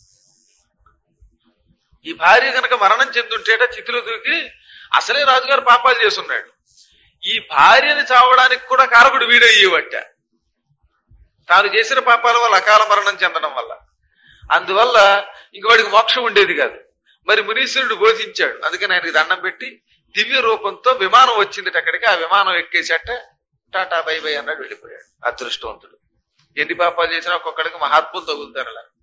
ఈ భార్య గనక మరణం చెందుంటేట చితిలో దూకి అసలే రాజుగారు పాపాలు చేస్తున్నాడు ఈ భార్యని చావడానికి కూడా కారకుడు వీడయ్యేవట తాను చేసిన పాపాల వల్ల అకాల మరణం చెందడం వల్ల అందువల్ల ఇంక వాడికి మోక్షం ఉండేది కాదు మరి మునీశ్వరుడు బోధించాడు అందుకని ఆయనకి దండం పెట్టి దివ్య రూపంతో విమానం వచ్చింది అక్కడికి ఆ విమానం ఎక్కేసట టాటా బై బై అన్నాడు వెళ్ళిపోయాడు అదృష్టవంతుడు ఎన్ని పాపాలు చేసినా ఒక్కొక్కడికి మహాత్ములు తగులుతారు అలా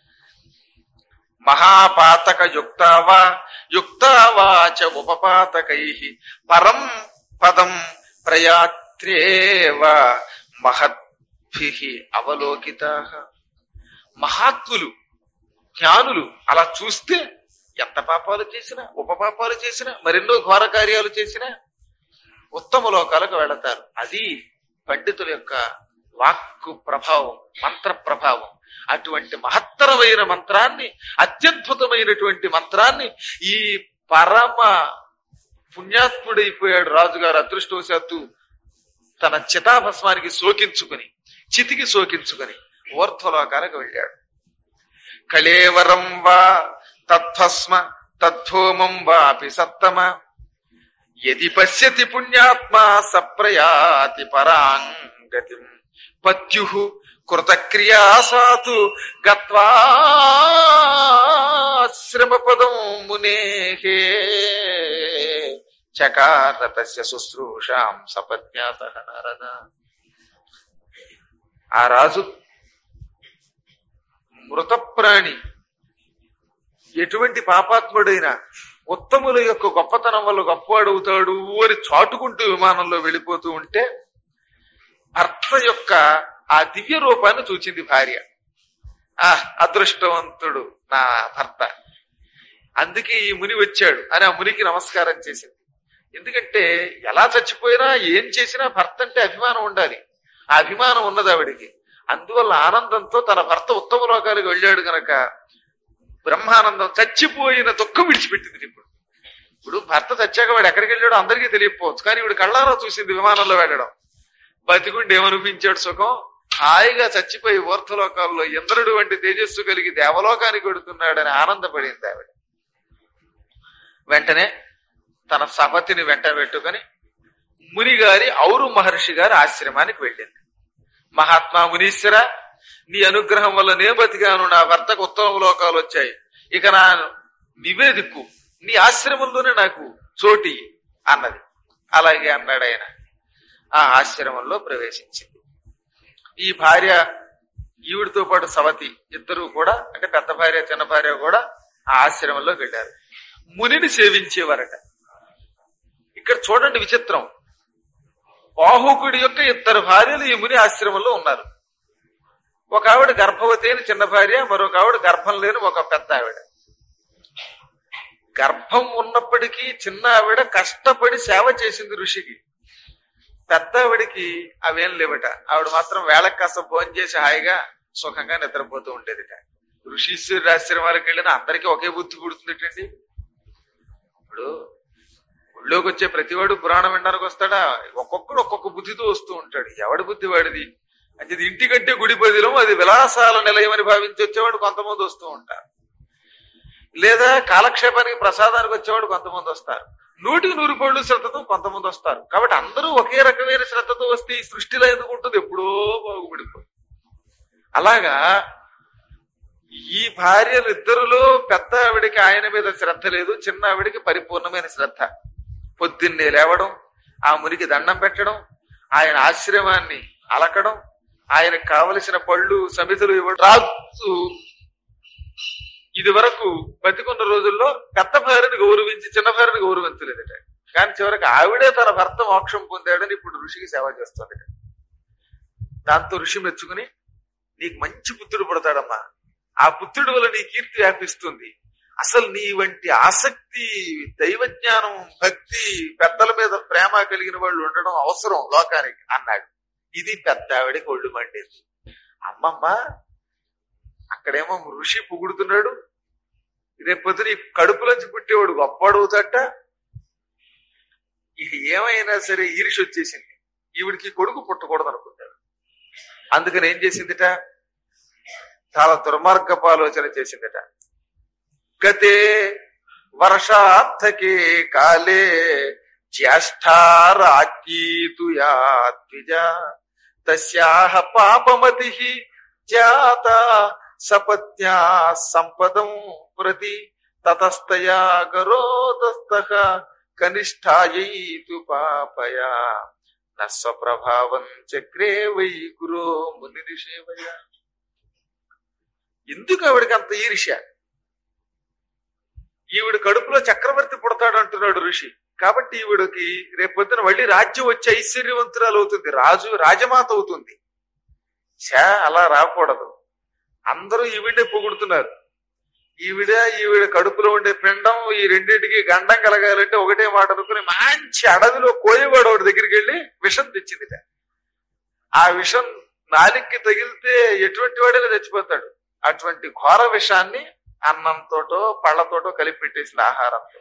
మహాపాతక యుక్తావా యుక్తావాచ ఉపపాతకై పరం పదం ప్రయాత్రేవ మహద్భి అవలోకిత మహాత్ములు జ్ఞానులు అలా చూస్తే ఎంత పాపాలు చేసినా ఉపపాపాలు చేసినా మరెన్నో ఘోర కార్యాలు చేసినా ఉత్తమ లోకాలకు వెళతారు అది పండితుల యొక్క వాక్కు ప్రభావం మంత్ర ప్రభావం అటువంటి మహత్తరమైన మంత్రాన్ని అత్యద్భుతమైనటువంటి మంత్రాన్ని ఈ పరమ పుణ్యాత్ముడైపోయాడు రాజుగారు అదృష్టవశాత్తు తన చితాభస్మానికి సోకించుకుని చితికి సోకించుకుని ఊర్ధ్వలోకాలకు వెళ్ళాడు కళేవరం వా తత్భస్మ తద్భూమం వాపి సత్తమ యది పశ్యతి పుణ్యాత్మా సప్రయాతి పరాంగతి పత్యు కృతక్రియా సాతు గత్వాశ్రమ పదం మునేహే చకార తస్య శుశ్రూషాం సపజ్ఞాత నరద ఆ రాజు మృత ప్రాణి ఎటువంటి పాపాత్ముడైనా ఉత్తముల యొక్క గొప్పతనం వల్ల గొప్పవాడవుతాడు అని చాటుకుంటూ విమానంలో వెళ్ళిపోతూ ఉంటే భర్త యొక్క ఆ దివ్య రూపాన్ని చూచింది భార్య ఆ అదృష్టవంతుడు నా భర్త అందుకే ఈ ముని వచ్చాడు అని ఆ మునికి నమస్కారం చేసింది ఎందుకంటే ఎలా చచ్చిపోయినా ఏం చేసినా భర్త అంటే అభిమానం ఉండాలి ఆ అభిమానం ఉన్నది ఆవిడికి అందువల్ల ఆనందంతో తన భర్త ఉత్తమ లోకాలకు వెళ్ళాడు గనక బ్రహ్మానందం చచ్చిపోయిన దుఃఖం విడిచిపెట్టింది ఇప్పుడు ఇప్పుడు భర్త చచ్చాక వాడు ఎక్కడికి వెళ్ళాడో అందరికీ తెలియకపోవచ్చు కానీ ఇప్పుడు కళ్ళారా చూసింది విమానంలో వెళ్ళడం బతికుండి ఏమనిపించాడు సుఖం హాయిగా చచ్చిపోయి ఊర్ధలోకాల్లో ఇంద్రుడు వంటి తేజస్సు కలిగి దేవలోకానికి వెడుతున్నాడని ఆనందపడింది ఆవిడ వెంటనే తన సపతిని వెంట పెట్టుకుని మునిగారి ఔరు మహర్షి గారి ఆశ్రమానికి వెళ్ళింది మహాత్మా మునీశ్వర నీ అనుగ్రహం వల్ల నే బతికాను నా భర్తకు ఉత్తమ లోకాలు వచ్చాయి ఇక నా నివేదిక్కు నీ ఆశ్రమంలోనే నాకు చోటి అన్నది అలాగే అన్నాడు ఆయన ఆ ఆశ్రమంలో ప్రవేశించింది ఈ భార్య ఈవిడితో పాటు సవతి ఇద్దరు కూడా అంటే పెద్ద భార్య చిన్న భార్య కూడా ఆ ఆశ్రమంలో వెళ్ళారు మునిని సేవించేవారట ఇక్కడ చూడండి విచిత్రం బాహుకుడి యొక్క ఇద్దరు భార్యలు ఈ ముని ఆశ్రమంలో ఉన్నారు ఒక ఆవిడ గర్భవతి అయిన చిన్న భార్య మరొక ఆవిడ గర్భం లేని ఒక పెద్ద ఆవిడ గర్భం ఉన్నప్పటికీ చిన్న ఆవిడ కష్టపడి సేవ చేసింది ఋషికి పెద్ద ఆవిడికి అవేం లేవట ఆవిడ మాత్రం వేళకి కాస్త భోజనం చేసి హాయిగా సుఖంగా నిద్రపోతూ ఉండేదిట ఋషీశ్వరి ఆశ్రమాలకు వెళ్ళిన అందరికీ ఒకే బుద్ధి పుడుతుందిటండి ఇప్పుడు ఊళ్ళోకి వచ్చే ప్రతివాడు పురాణం వినడానికి వస్తాడా ఒక్కొక్కడు ఒక్కొక్క బుద్ధితో వస్తూ ఉంటాడు ఎవడి బుద్ధి వాడిది అంటే ఇది ఇంటికంటే గుడి బదిలం అది విలాసాల నిలయమని భావించి వచ్చేవాడు కొంతమంది వస్తూ ఉంటారు లేదా కాలక్షేపానికి ప్రసాదానికి వచ్చేవాడు కొంతమంది వస్తారు నూటికి నూరు పళ్ళు శ్రద్ధతో కొంతమంది వస్తారు కాబట్టి అందరూ ఒకే రకమైన శ్రద్ధతో వస్తే ఈ సృష్టిలో ఎందుకు ఉంటుంది ఎప్పుడో బాగుపడిపోయి అలాగా ఈ భార్యలు ఇద్దరులో పెద్ద ఆవిడికి ఆయన మీద శ్రద్ధ లేదు చిన్న ఆవిడికి పరిపూర్ణమైన శ్రద్ధ పొద్దున్నే లేవడం ఆ మునికి దండం పెట్టడం ఆయన ఆశ్రమాన్ని అలకడం ఆయనకు కావలసిన పళ్ళు సమితులు ఇవ్వడం రాజు ఇది వరకు బతికున్న రోజుల్లో పెద్ద భార్యని గౌరవించి చిన్న భార్యని గౌరవించలేదట కానీ చివరికి ఆవిడే తన భర్త మోక్షం పొందాడని ఇప్పుడు ఋషికి సేవ చేస్తుందట దాంతో ఋషి మెచ్చుకుని నీకు మంచి పుత్రుడు పుడతాడమ్మా ఆ పుత్రుడు వల్ల నీ కీర్తి వ్యాపిస్తుంది అసలు నీ వంటి ఆసక్తి దైవజ్ఞానం భక్తి పెద్దల మీద ప్రేమ కలిగిన వాళ్ళు ఉండడం అవసరం లోకానికి అన్నాడు ఇది పెద్ద ఆవిడకి ఒళ్ళు మండేది అమ్మమ్మ అక్కడేమో ఋషి పొగుడుతున్నాడు రేపొద్దు నీ కడుపులోంచి పుట్టేవాడు గొప్పవాడు అవుతాట ఇది ఏమైనా సరే ఈరిషి వచ్చేసింది ఈవిడికి కొడుకు పుట్టకూడదు అనుకుంటాడు అందుకని ఏం చేసిందిట చాలా దుర్మార్గపు ఆలోచన చేసిందట గతే వర్షార్థకే కాలే జ్యేష్ఠారాజ్ఞీతుయా ద్విజ తస్యాహ పాపమతి జాత సపత్యా సంపదం ప్రతి తతస్తయా గరోదస్త కనిష్టాయైతు పాపయా నస్వప్రభావం చక్రే వై గురో ముని నిషేవయ ఎందుకు ఆవిడకి అంత ఈర్ష్య ఈవిడ కడుపులో చక్రవర్తి పుడతాడు అంటున్నాడు ఋషి కాబట్టి ఈవిడకి రేపొద్దున మళ్ళీ రాజ్యం వచ్చి ఐశ్వర్యవంతురాలు అవుతుంది రాజు రాజమాత అవుతుంది ఛా అలా రాకూడదు అందరూ ఈవిడే పొగుడుతున్నారు ఈవిడ ఈవిడ కడుపులో ఉండే పిండం ఈ రెండింటికి గండం కలగాలంటే ఒకటే మాట అనుకుని మంచి అడవిలో కోయవాడు ఒకటి దగ్గరికి వెళ్ళి విషం తెచ్చిందిట ఆ విషం నాలికి తగిలితే ఎటువంటి వాడైనా చచ్చిపోతాడు అటువంటి ఘోర విషాన్ని అన్నంతోటో పళ్ళతోటో కలిపి పెట్టేసిన ఆహారంతో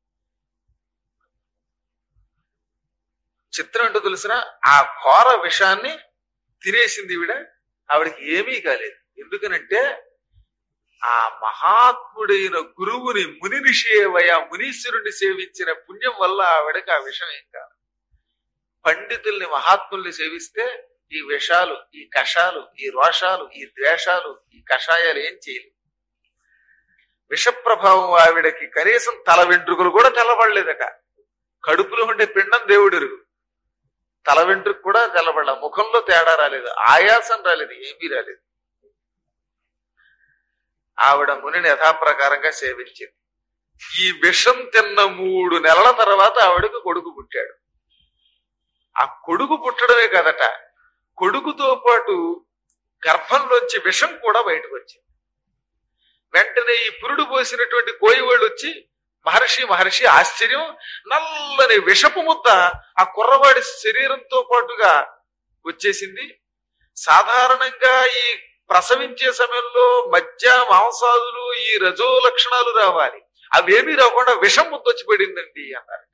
చిత్రం ఏంటో తెలిసిన ఆ ఘోర విషాన్ని తినేసింది ఈవిడ ఆవిడకి ఏమీ కాలేదు ఎందుకనంటే ఆ మహాత్ముడైన గురువుని ముని నిషేవయ మునీశ్వరుణ్ణి సేవించిన పుణ్యం వల్ల ఆవిడకి ఆ విషం ఏం కాదు పండితుల్ని మహాత్ముల్ని సేవిస్తే ఈ విషాలు ఈ కషాలు ఈ రోషాలు ఈ ద్వేషాలు ఈ కషాయాలు ఏం చేయలేవు విష ప్రభావం ఆవిడకి కనీసం తల వెంట్రుకలు కూడా తెల్లబడలేదట కడుపులో ఉండే పిండం దేవుడెరుగు తల వెంట్రుకు కూడా తెల్లబడల ముఖంలో తేడా రాలేదు ఆయాసం రాలేదు ఏమీ రాలేదు ఆవిడ మునిని యథాప్రకారంగా సేవించింది ఈ విషం తిన్న మూడు నెలల తర్వాత ఆవిడకు కొడుకు పుట్టాడు ఆ కొడుకు పుట్టడమే కదట కొడుకుతో పాటు గర్భంలోంచి విషం కూడా బయటకు వచ్చింది వెంటనే ఈ పురుడు పోసినటువంటి కోయివాళ్ళు వచ్చి మహర్షి మహర్షి ఆశ్చర్యం నల్లని విషపు ముద్ద ఆ కుర్రవాడి శరీరంతో పాటుగా వచ్చేసింది సాధారణంగా ఈ ప్రసవించే సమయంలో మధ్య మాంసాదులు ఈ రజో లక్షణాలు రావాలి అవేమీ రాకుండా విషం ముద్ద వచ్చి పడిందండి అన్నారు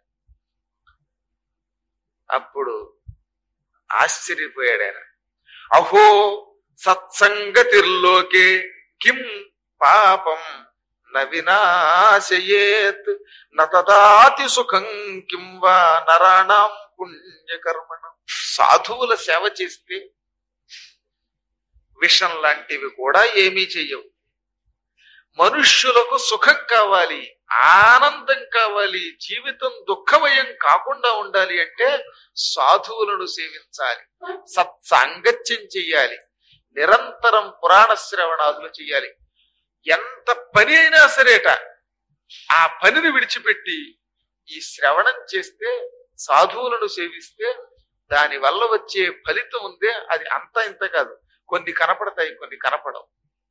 అప్పుడు ఆశ్చర్యపోయాడు ఆయన అహో సత్సంగతిర్లోకే కిం పాపం న వినాశయేత్ నదాతి సుఖం కిం వా నరాణం పుణ్యకర్మణం సాధువుల సేవ చేస్తే విషం లాంటివి కూడా ఏమీ చెయ్యవు మనుష్యులకు సుఖం కావాలి ఆనందం కావాలి జీవితం దుఃఖమయం కాకుండా ఉండాలి అంటే సాధువులను సేవించాలి సత్సాంగత్యం చెయ్యాలి నిరంతరం పురాణ శ్రవణాదులు చెయ్యాలి ఎంత పని అయినా సరేట ఆ పనిని విడిచిపెట్టి ఈ శ్రవణం చేస్తే సాధువులను సేవిస్తే దాని వల్ల వచ్చే ఫలితం ఉందే అది అంత ఇంత కాదు కొన్ని కనపడతాయి కొన్ని కనపడవు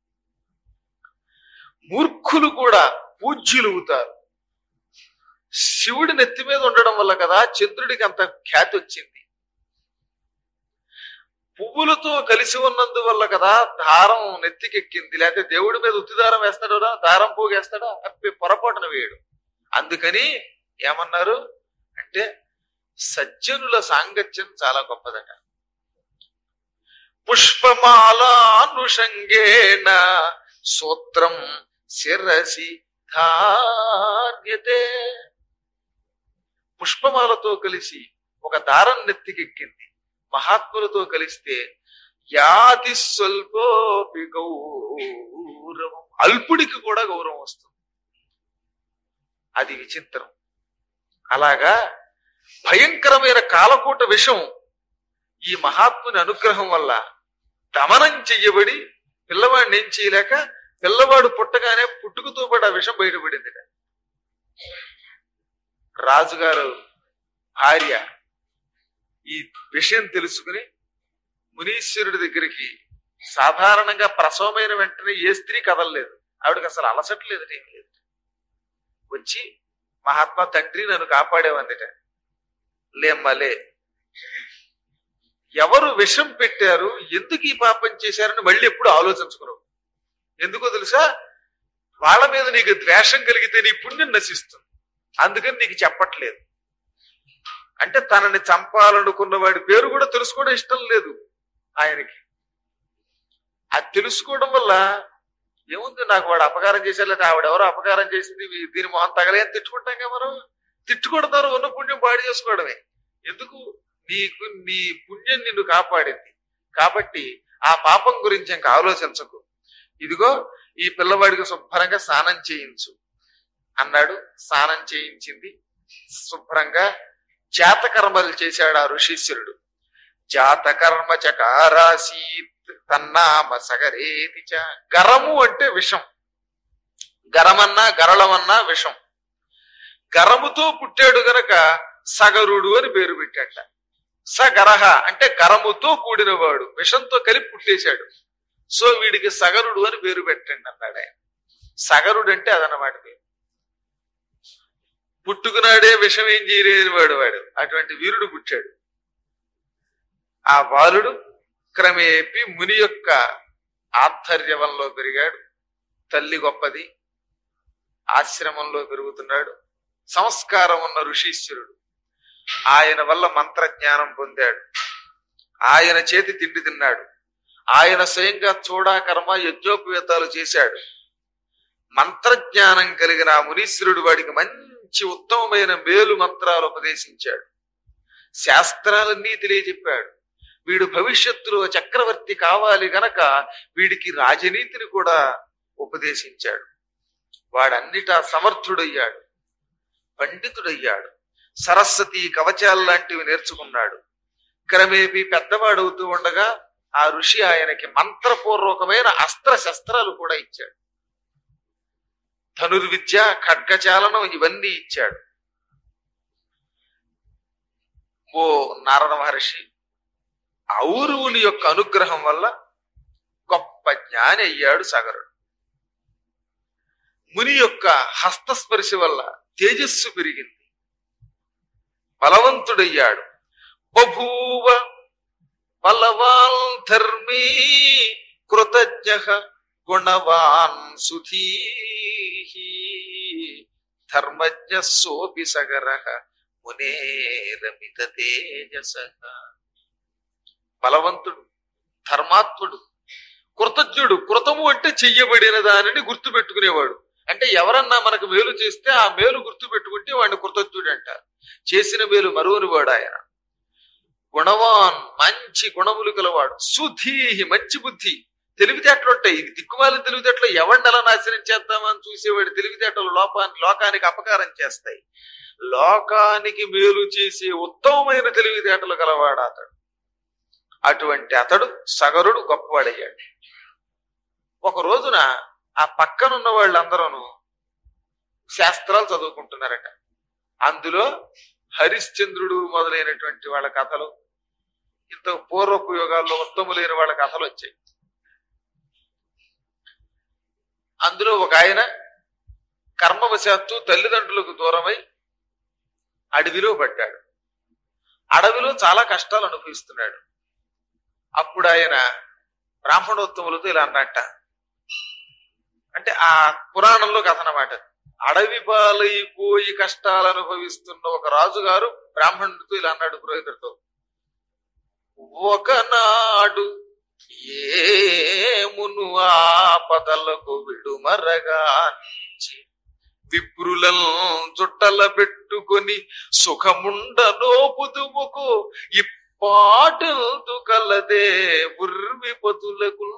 మూర్ఖులు కూడా పూజ్యులు అవుతారు శివుడి నెత్తి మీద ఉండడం వల్ల కదా చంద్రుడికి అంత ఖ్యాతి వచ్చింది పువ్వులతో కలిసి ఉన్నందువల్ల కదా దారం నెత్తికెక్కింది లేకపోతే దేవుడి మీద ఉత్తి దారం వేస్తాడా దారం పోగేస్తాడా అప్పి పొరపాటున వేయడు అందుకని ఏమన్నారు అంటే సజ్జనుల సాంగత్యం చాలా గొప్పదట పుష్పమాలానుషంగేణ సూత్రం శిరసి ధార్యతే పుష్పమాలతో కలిసి ఒక దారం నెత్తికెక్కింది మహాత్ములతో కలిస్తే యాతి స్వల్పోపి గౌరవం అల్పుడికి కూడా గౌరవం వస్తుంది అది విచిత్రం అలాగా భయంకరమైన కాలకూట విషం ఈ మహాత్ముని అనుగ్రహం వల్ల దమనం చెయ్యబడి పిల్లవాడిని ఏం చేయలేక పిల్లవాడు పుట్టగానే పుట్టుకతో పాటు ఆ విషం బయటపడింది రాజుగారు భార్య ఈ విషయం తెలుసుకుని మునీశ్వరుడి దగ్గరికి సాధారణంగా ప్రసవమైన వెంటనే ఏ స్త్రీ కదలలేదు ఆవిడకి అసలు అలసట్లేదు ఏం లేదు వచ్చి మహాత్మా తండ్రి నన్ను కాపాడేవందిట లేమ్మలే ఎవరు విషం పెట్టారు ఎందుకు ఈ పాపం చేశారని మళ్ళీ ఎప్పుడు ఆలోచించుకున్నావు ఎందుకో తెలుసా వాళ్ళ మీద నీకు ద్వేషం కలిగితే నీ పుణ్యం నశిస్తుంది అందుకని నీకు చెప్పట్లేదు అంటే తనని చంపాలనుకున్న వాడి పేరు కూడా తెలుసుకోవడం ఇష్టం లేదు ఆయనకి అది తెలుసుకోవడం వల్ల ఏముంది నాకు వాడు అపకారం చేశారు లేదా ఆవిడెవరో అపకారం చేసింది వీ- దీని మొహం తగలే అని తిట్టుకుంటాం కదా మనం తిట్టుకుంటారు ఉన్న పుణ్యం పాడి చేసుకోవడమే ఎందుకు నీకు నీ పుణ్యం నిన్ను కాపాడింది కాబట్టి ఆ పాపం గురించి ఇంకా ఆలోచించకు ఇదిగో ఈ పిల్లవాడికి శుభ్రంగా స్నానం చేయించు అన్నాడు స్నానం చేయించింది శుభ్రంగా జాతకర్మలు చేశాడు ఆ ఋషీశ్వరుడు జాతకర్మ చకారాసీత్ తన్నామ సగరేతి చ గరము అంటే విషం గరమన్నా గరళమన్నా విషం గరముతో పుట్టాడు గనక సగరుడు అని పేరు పెట్టాట సగరహ అంటే గరముతో కూడినవాడు విషంతో కలిపి పుట్టేశాడు సో వీడికి సగరుడు అని పేరు పెట్టండి అన్నాడు ఆయన సగరుడు అంటే అదనమాట పేరు పుట్టుకున్నాడే విషం ఏం చేయలేని వాడు వాడు అటువంటి వీరుడు పుట్టాడు ఆ బాలుడు క్రమేపి ముని యొక్క ఆధ్వర్యంలో పెరిగాడు తల్లి గొప్పది ఆశ్రమంలో పెరుగుతున్నాడు సంస్కారం ఉన్న ఋషీశ్వరుడు ఆయన వల్ల మంత్రజ్ఞానం పొందాడు ఆయన చేతి తిండి తిన్నాడు ఆయన స్వయంగా చూడాకర్మ యజ్ఞోపవేతాలు చేశాడు మంత్రజ్ఞానం కలిగిన ఆ మునీశ్వరుడు వాడికి మంచి ఉత్తమమైన మేలు మంత్రాలు ఉపదేశించాడు శాస్త్రాలన్నీ తెలియజెప్పాడు వీడు భవిష్యత్తులో చక్రవర్తి కావాలి గనక వీడికి రాజనీతిని కూడా ఉపదేశించాడు వాడన్నిటా సమర్థుడయ్యాడు పండితుడయ్యాడు సరస్వతి కవచాలు లాంటివి నేర్చుకున్నాడు క్రమేపీ పెద్దవాడవుతూ ఉండగా ఆ ఋషి ఆయనకి మంత్రపూర్వకమైన అస్త్ర శస్త్రాలు కూడా ఇచ్చాడు ధనుర్విద్య ఖడ్గచాలనం ఇవన్నీ ఇచ్చాడు ఓ నారద మహర్షి ఔరువుని యొక్క అనుగ్రహం వల్ల గొప్ప జ్ఞాని అయ్యాడు సగరుడు ముని యొక్క హస్తస్పర్శ వల్ల తేజస్సు పెరిగింది బలవంతుడయ్యాడు బభూవ బలవాన్ ధర్మీ కృతజ్ఞ గుణవాన్ సుధీ ధర్మజ్ఞ సోపి సగర మునేరమిత తేజస బలవంతుడు ధర్మాత్ముడు కృతజ్ఞుడు కృతము అంటే చెయ్యబడిన దానిని గుర్తు పెట్టుకునేవాడు అంటే ఎవరన్నా మనకు మేలు చేస్తే ఆ మేలు గుర్తు పెట్టుకుంటే వాడిని కృతజ్ఞుడు అంటారు చేసిన మేలు మరువని వాడు ఆయన గుణవాన్ మంచి గుణములు కలవాడు సుధీహి మంచి బుద్ధి తెలివితేటలు ఉంటాయి ఇది దిక్కుమాలిన తెలివితేటలు ఎవరిని ఎలా నాశనం చేద్దామని చూసేవాడి తెలివితేటలు లోపాన్ని లోకానికి అపకారం చేస్తాయి లోకానికి మేలు చేసే ఉత్తమమైన తెలివితేటలు గలవాడు అతడు అటువంటి అతడు సగరుడు గొప్పవాడయ్యాడు ఒక రోజున ఆ పక్కనున్న వాళ్ళందరూ శాస్త్రాలు చదువుకుంటున్నారట అందులో హరిశ్చంద్రుడు మొదలైనటువంటి వాళ్ళ కథలు ఇంత పూర్వపు యుగాల్లో ఉత్తములైన వాళ్ళ కథలు వచ్చాయి అందులో ఒక ఆయన కర్మవశాత్తు తల్లిదండ్రులకు దూరమై అడవిలో పడ్డాడు అడవిలో చాలా కష్టాలు అనుభవిస్తున్నాడు అప్పుడు ఆయన బ్రాహ్మణోత్తములతో ఇలా అన్నట్ట అంటే ఆ పురాణంలో కథ అన్నమాట అడవి పాలైపోయి కష్టాలు అనుభవిస్తున్న ఒక రాజుగారు బ్రాహ్మణుడితో ఇలా అన్నాడు పురోహితుడితో ఒకనాడు ఏమును ఆపదలకు విడుమరగాంచి విప్రులను చుట్టల పెట్టుకొని సుఖముండనోపుదుముకు ఇప్పాటెల్దు కలదే ఉర్విపతులకు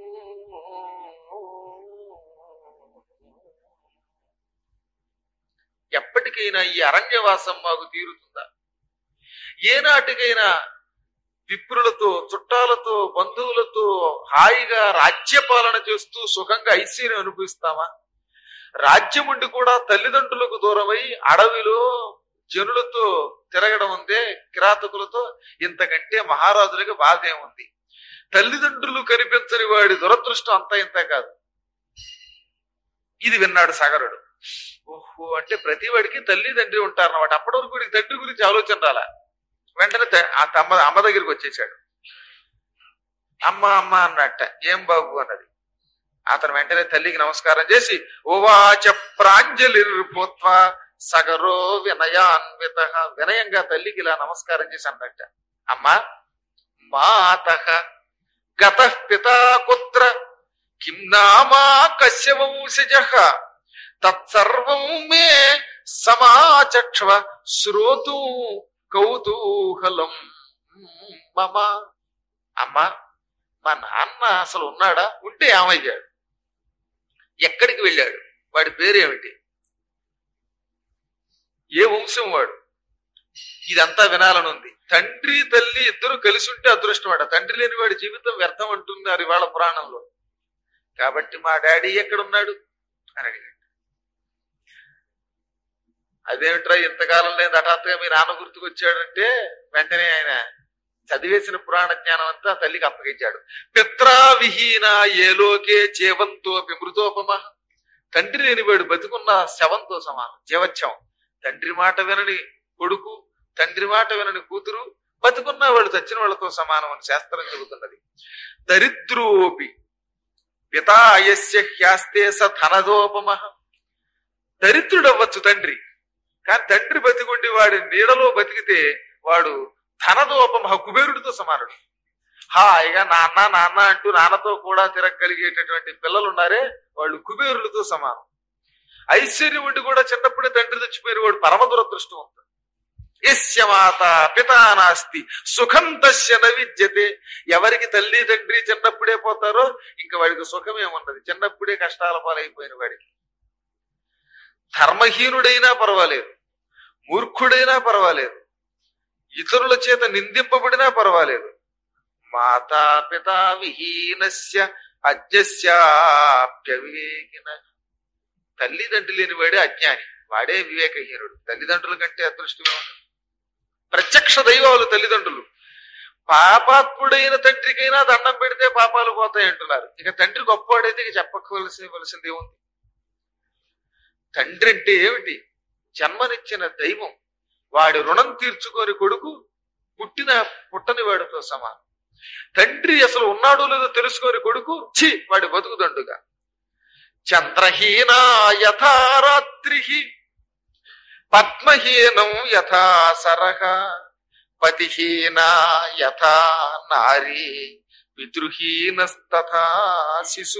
ఎప్పటికైనా ఈ అరణ్యవాసం మాకు తీరుతుందా ఏనాటికైనా విప్రులతో చుట్టాలతో బంధువులతో హాయిగా రాజ్యపాలన చేస్తూ సుఖంగా ఐశ్వర్యం అనుభవిస్తామా రాజ్యం ఉండి కూడా తల్లిదండ్రులకు దూరమై అడవిలో జనులతో తిరగడం ఉందే కిరాతకులతో ఇంతకంటే మహారాజులకి బాధ ఏముంది తల్లిదండ్రులు కనిపించని వాడి దురదృష్టం అంతా ఇంత కాదు ఇది విన్నాడు సగరుడు ఓహో అంటే ప్రతి వాడికి తల్లి తండ్రి ఉంటారన్నమాట అప్పటి వరకు వీడికి తండ్రి గురించి ఆలోచన రాలా వెంటనే త- ఆ తమ్మ అమ్మ దగ్గరికి వచ్చేసాడు అమ్మ అమ్మ అన్నట్ట ఏం బాబు అన్నది అతను వెంటనే తల్లికి నమస్కారం చేసి ఓవాచ ప్రాంజలిర్భూత్వ సగరో వినయాన్విత వినయంగా తల్లికి ఇలా నమస్కారం చేసి అన్నట్ట అమ్మా మాత గత పితా కుత్ర కిం నామా కస్య వంశజ తత్సర్వం మే సమాచక్ష్వ శ్రోతు కౌతూహలం మమ అమ్మా మా నాన్న అసలు ఉన్నాడా ఉంటే ఏమయ్యాడు ఎక్కడికి వెళ్ళాడు వాడి పేరేమిటి ఏ వంశం వాడు ఇదంతా వినాలని ఉంది తండ్రి తల్లి ఇద్దరు కలిసి ఉంటే అదృష్టం అట తండ్రి లేని వాడి జీవితం వ్యర్థం అంటున్నారు ఇవాళ పురాణంలో కాబట్టి మా డాడీ ఎక్కడున్నాడు అని అడిగాడు అదేమిట్రా ఇంతకాలం లేదు హఠాత్తుగా మీ నాన్న గుర్తుకొచ్చాడంటే వెంటనే ఆయన చదివేసిన పురాణ జ్ఞానం అంతా తల్లికి అప్పగించాడు పిత్రా విహీన ఏలోకే చేవంతో మృతోపమ తండ్రి లేనివాడు బతుకున్న శవంతో సమానం జీవత్యం తండ్రి మాట వినని కొడుకు తండ్రి మాట వినని కూతురు బతుకున్న వాడు చచ్చిన వాళ్ళతో సమానం అని శాస్త్రం చెబుతున్నది దరిద్రోపి పితాయస్య హ్యాస్తే స ధనదోపమ దరిద్రుడవ్వచ్చు తండ్రి కానీ తండ్రి బతికుండి వాడి నీడలో బతికితే వాడు ధనదోపమ కుబేరుడితో సమానుడు హాయిగా నాన్న నాన్న అంటూ నాన్నతో కూడా తిరగలిగేటటువంటి పిల్లలు ఉన్నారే వాళ్ళు కుబేరులతో సమానం ఐశ్వర్యం ఉండి కూడా చిన్నప్పుడే తండ్రి చచ్చిపోయిన వాడు పరమ దురదృష్టం ఉంటుంది యస్య మాత పితా నాస్తి సుఖం తస్య న విద్యతే ఎవరికి తల్లి తండ్రి చిన్నప్పుడే పోతారో ఇంకా వాడికి సుఖం ఏమున్నది చిన్నప్పుడే కష్టాల పాలైపోయిన వాడికి ధర్మహీనుడైనా పర్వాలేదు మూర్ఖుడైనా పర్వాలేదు ఇతరుల చేత నిందింపబడినా పర్వాలేదు మాతా పితా విహీనస్య అజ్ఞస్యాప్యవివేకిన తల్లిదండ్రులు లేని వాడే అజ్ఞాని వాడే వివేకహీనుడు తల్లిదండ్రుల కంటే అదృష్టమే ఉంది. ప్రత్యక్ష దైవాలు తల్లిదండ్రులు పాపాత్ముడైన తండ్రికైనా దండం పెడితే పాపాలు పోతాయి అంటున్నారు ఇక తండ్రి గొప్పవాడైతే ఇక చెప్పవలసి వలసిందే ఉంది తండ్రి అంటే ఏమిటి జన్మనిచ్చిన దైవం వాడి రుణం తీర్చుకోని కొడుకు పుట్టిన పుట్టని వాడితో సమానం తండ్రి అసలు ఉన్నాడో లేదో తెలుసుకోని కొడుకు చి వాడి బతుకుదండుగా చంద్రహీన యథారాత్రి పద్మహీనం యథా సరహ పతిహీన యథా నారీ పితృహీనస్తథా శిశు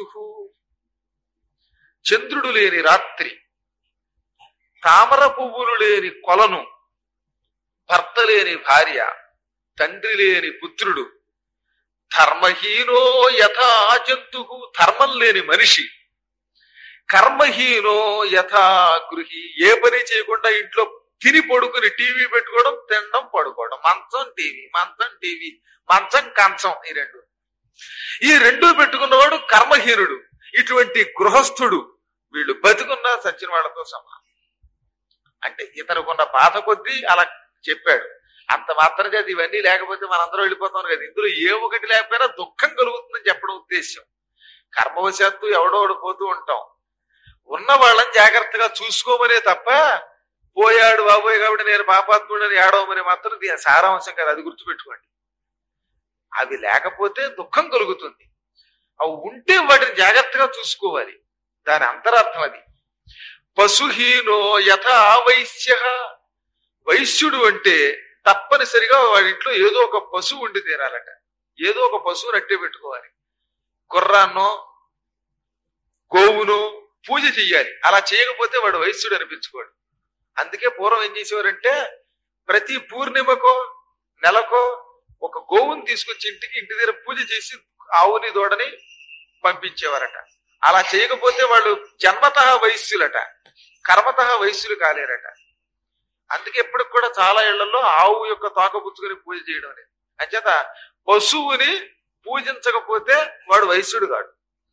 చంద్రుడు లేని రాత్రి తామర పువ్వులు లేని కొలను భర్త లేని భార్య తండ్రి లేని పుత్రుడు ధర్మహీనో యథా జంతువు ధర్మం లేని మనిషి కర్మహీనో యథా గృహి ఏ పని చేయకుండా ఇంట్లో తిని పడుకుని టీవీ పెట్టుకోవడం తినడం పడుకోవడం మంచం టీవీ మంచం టీవీ మంచం కంచం ఈ రెండు ఈ రెండు పెట్టుకున్నవాడు కర్మహీనుడు ఇటువంటి గృహస్థుడు వీళ్ళు బతుకున్న సచిన వాళ్ళతో సమానం అంటే ఇతనుకున్న బాధ కొద్దీ అలా చెప్పాడు అంత మాత్రం చేత ఇవన్నీ లేకపోతే మనందరం వెళ్ళిపోతాం కదా ఇందులో ఏ ఒకటి లేకపోయినా దుఃఖం కలుగుతుందని చెప్పడం ఉద్దేశం కర్మవశాత్తు ఎవడో ఒకడు పోతూ ఉంటాం ఉన్న వాళ్ళని జాగ్రత్తగా చూసుకోమనే తప్ప పోయాడు బాబోయ్ కాబట్టి నేను పాపాత్ముడని ఏడవమని మాత్రం దీని సారాంశం కాదు అది గుర్తుపెట్టుకోండి అవి లేకపోతే దుఃఖం కలుగుతుంది అవి ఉంటే వాటిని జాగ్రత్తగా చూసుకోవాలి దాని అంతరార్థం అది పశుహీనో యథా వైశ్య వైశ్యుడు అంటే తప్పనిసరిగా వాడి ఇంట్లో ఏదో ఒక పశువు ఉండి తీరాలట ఏదో ఒక పశువుని అట్టే పెట్టుకోవాలి గుర్రాన్నో గోవును పూజ చెయ్యాలి అలా చేయకపోతే వాడు వైశ్యుడు అనిపించుకోడు అందుకే పూర్వం ఏం చేసేవారంటే ప్రతి పూర్ణిమకో నెలకో ఒక గోవుని తీసుకొచ్చి ఇంటికి ఇంటి దగ్గర పూజ చేసి ఆవుని దూడని పంపించేవారట అలా చేయకపోతే వాళ్ళు జన్మత వైశ్యులట కర్మత వైశ్యులు కాలేరట అందుకే ఎప్పటికి కూడా చాలా ఇళ్లలో ఆవు యొక్క తోక పుచ్చుకొని పూజ చేయడం అనేది అంచేత పశువుని పూజించకపోతే వాడు వైశ్యుడు కాడు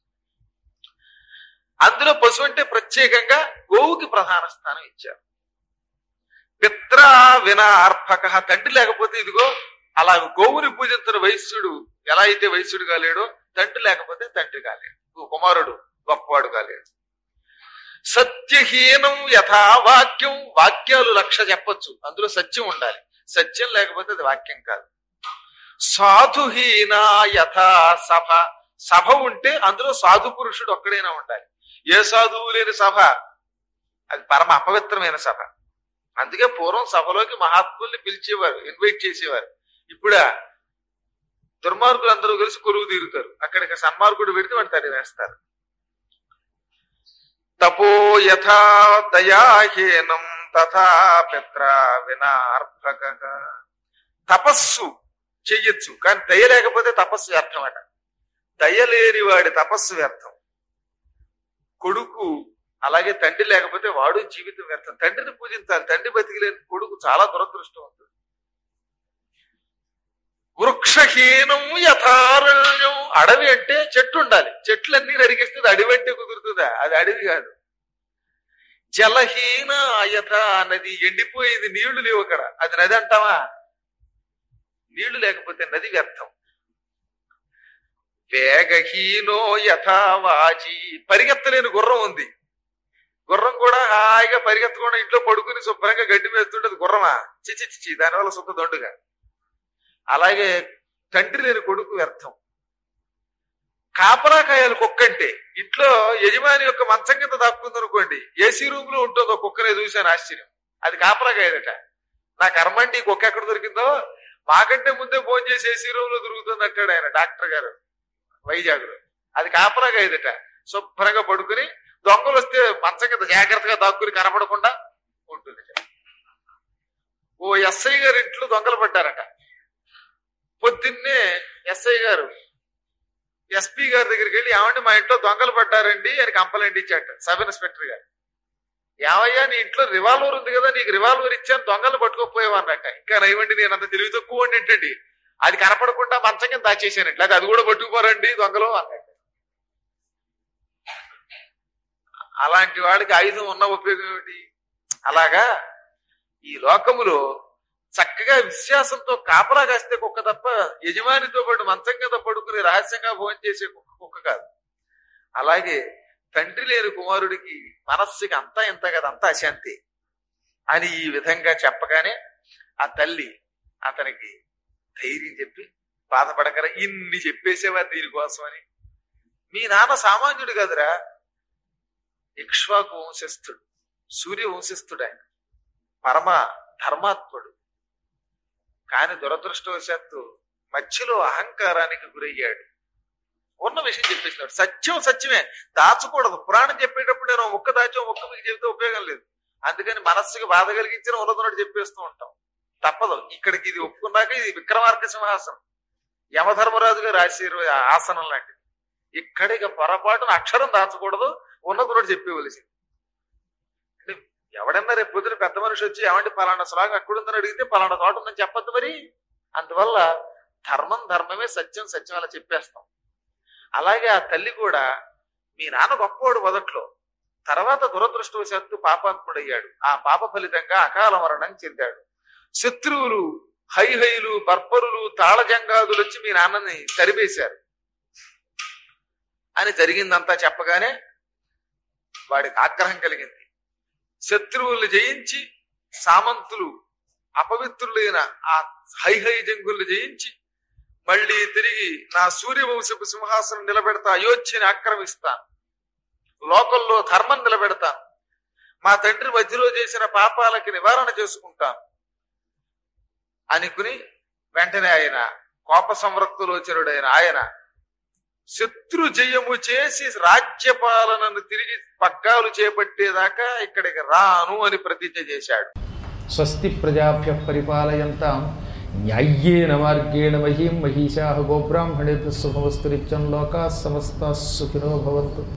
అందులో పశువు అంటే ప్రత్యేకంగా గోవుకి ప్రధాన స్థానం ఇచ్చారు పిత్ర వినా అర్భక తండ్రి లేకపోతే ఇదిగో అలా గోవుని పూజించిన వైశ్యుడు ఎలా అయితే వైశ్యుడు కాలేడో తండ్రి లేకపోతే తండ్రి కాలేడు కుమారుడు గొప్పవాడు కాలేడు సత్యహీనం యథా వాక్యం వాక్యాలు లక్ష చెప్పొచ్చు అందులో సత్యం ఉండాలి సత్యం లేకపోతే అది వాక్యం కాదు సాధుహీన యథా సభ సభ ఉంటే అందులో సాధు పురుషుడు ఒక్కడైనా ఉండాలి ఏ సాధువు లేని సభ అది పరమ అపవిత్రమైన సభ అందుకే పూర్వం సభలోకి మహాత్ముల్ని పిలిచేవారు ఇన్వైట్ చేసేవారు ఇప్పుడా దుర్మార్గులు అందరూ కలిసి కొరువు తీరుతారు అక్కడికి సన్మార్గుడు పెడితే వాడు తడి వేస్తారు తపో యథా దయాహీనం తథా పిత్ర వినార్భక తపస్సు చెయ్యొచ్చు కానీ దయ లేకపోతే తపస్సు వ్యర్థం అట దయ లేని వాడి తపస్సు వ్యర్థం కొడుకు అలాగే తండ్రి లేకపోతే వాడు జీవితం వ్యర్థం తండ్రిని పూజించాలి తండ్రి బతికిలేని కొడుకు చాలా దురదృష్టవంతుడు వృక్షహీనం యథారణ్యం అడవి అంటే చెట్టు ఉండాలి చెట్లన్నీ నరికేస్తే అది అడవి అంటే కుదురుతుందా అది అడవి కాదు జలహీన యథ నది ఎండిపోయింది నీళ్లు లేవు అక్కడ అది నది అంటావా నీళ్లు లేకపోతే నది వ్యర్థం వేగహీనో యథా వాజీ పరిగెత్తలేని గుర్రం ఉంది గుర్రం కూడా హాయిగా పరిగెత్తకుండా ఇంట్లో పడుకుని శుభ్రంగా గడ్డి వేస్తుంటది గుర్రమా చిచి చిచి దానివల్ల సుఖ దొండుగా అలాగే తండ్రి లేని కొడుకు వ్యర్థం కాపరాకాయాలు కుక్కంటే ఇంట్లో యజమాని యొక్క మంచం కింద దాక్కుంది అనుకోండి ఏసీ రూమ్ లో ఉంటుంది ఒక కుక్కనే చూశాను ఆశ్చర్యం అది కాపరాకాయదట నా కర్మండి ఈ కుక్క ఎక్కడ దొరికిందో మాకంటే ముందే ఫోన్ చేసి ఏసీ రూమ్ లో దొరుకుతుంది అంటాడు ఆయన డాక్టర్ గారు వైజాగ్లో అది కాపరాకాయదట శుభ్రంగా పడుకుని దొంగలు వస్తే మంచం కింద జాగ్రత్తగా దాక్కుని కనపడకుండా ఉంటుంది ఓ ఎస్ఐ గారి ఇంట్లో దొంగలు పడ్డారట పొద్దున్నే ఎస్ఐ గారు ఎస్పీ గారి దగ్గరికి వెళ్ళి ఏమండి మా ఇంట్లో దొంగలు పడ్డారండి అని కంప్లైంట్ ఇచ్చాట సబ్ ఇన్స్పెక్టర్ గారు ఏమయ్యా నీ ఇంట్లో రివాల్వర్ ఉంది కదా నీకు రివాల్వర్ ఇచ్చాను దొంగలు పట్టుకోపోయావు అన్నట్ట ఇంకా నయవండి నేను అంత తెలివి తక్కువ ఏంటండి అది కనపడకుండా మంచం కింద దాచేసానండి లేదా అది కూడా పట్టుకుపోరండి దొంగలు అన్నట్టు అలాంటి వాడికి ఆయుధం ఉన్న ఉపయోగం ఏమిటి అలాగా ఈ లోకములో చక్కగా విశ్వాసంతో కాపలా కాస్తే కుక్క తప్ప యజమానితో పాటు మంచం కింద పడుకుని రహస్యంగా భోజనం చేసే కుక్క కుక్క కాదు అలాగే తండ్రి లేని కుమారుడికి మనస్సుకి అంతా ఇంత కదా అంతా అశాంతి అని ఈ విధంగా చెప్పగానే ఆ తల్లి అతనికి ధైర్యం చెప్పి బాధపడకరా ఇన్ని చెప్పేసేవా దీనికోసం అని మీ నాన్న సామాన్యుడు కదరా ఇక్ష్వాకు వంశస్థుడు సూర్య వంశస్థుడు ఆయన పరమ ధర్మాత్ముడు కాని దురదృష్టవశాత్తు మధ్యలో అహంకారానికి గురయ్యాడు ఉన్న విషయం చెప్పేసినాడు సత్యం సత్యమే దాచకూడదు పురాణం చెప్పేటప్పుడు నేను ముక్క దాచో ముక్క మీకు చెబితే ఉపయోగం లేదు అందుకని మనస్సుకి బాధ కలిగించిన ఉన్నదన్నట్టు చెప్పేస్తూ ఉంటాం తప్పదు ఇక్కడికి ఇది ఒప్పుకున్నాక ఇది విక్రమార్క సింహాసనం యమధర్మరాజు గారు ఆశీర్వ ఆసనం లాంటిది ఇక్కడికి పొరపాటున అక్షరం దాచకూడదు ఉన్నదన్నట్టు చెప్పేవలసింది అంటే ఎవడన్నా రేపు పొద్దున పెద్ద మనిషి వచ్చి ఏమంటే పలానా శ్లోకం ఎక్కడుందని అడిగితే పలానా తోట ఉందని చెప్పొద్దు మరి అందువల్ల ధర్మం ధర్మమే సత్యం సత్యం అలా చెప్పేస్తాం అలాగే ఆ తల్లి కూడా మీ నాన్న గొప్పవాడు మొదట్లో తర్వాత దురదృష్టవశాత్తు పాపాత్ముడయ్యాడు ఆ పాప ఫలితంగా అకాల మరణం చెందాడు శత్రువులు హైహైలు బర్బరులు తాళజంగాదులు వచ్చి మీ నాన్నని తరివేశారు అని జరిగిందంతా చెప్పగానే వాడికి ఆగ్రహం కలిగింది శత్రువుల్ని జయించి సామంతులు అపవిత్రులైన ఆ హైహై జంగుల్ని జయించి మళ్ళీ తిరిగి నా సూర్యవంశపు సింహాసనం నిలబెడతా అయోధ్యని ఆక్రమిస్తాను లోకల్లో ధర్మం నిలబెడతాను మా తండ్రి మధ్యలో చేసిన పాపాలకి నివారణ చేసుకుంటాను అనుకుని వెంటనే ఆయన కోప సంవృక్తులోచరుడైన ఆయన శత్రు జయము చేసి రాజ్యపాలనను తిరిగి పగ్గాలు చేపట్టేదాకా ఇక్కడికి రాను అని ప్రతిజ్ఞ చేశాడు స్వస్తి ప్రజాభ్య పరిపాలయంతాం న్యాయ్యేన మార్గేణ మహీం మహిషా గోబ్రాహ్మణేభ్య శుభమస్తు నిత్యం లోకా సమస్త సుఖినో భవంతు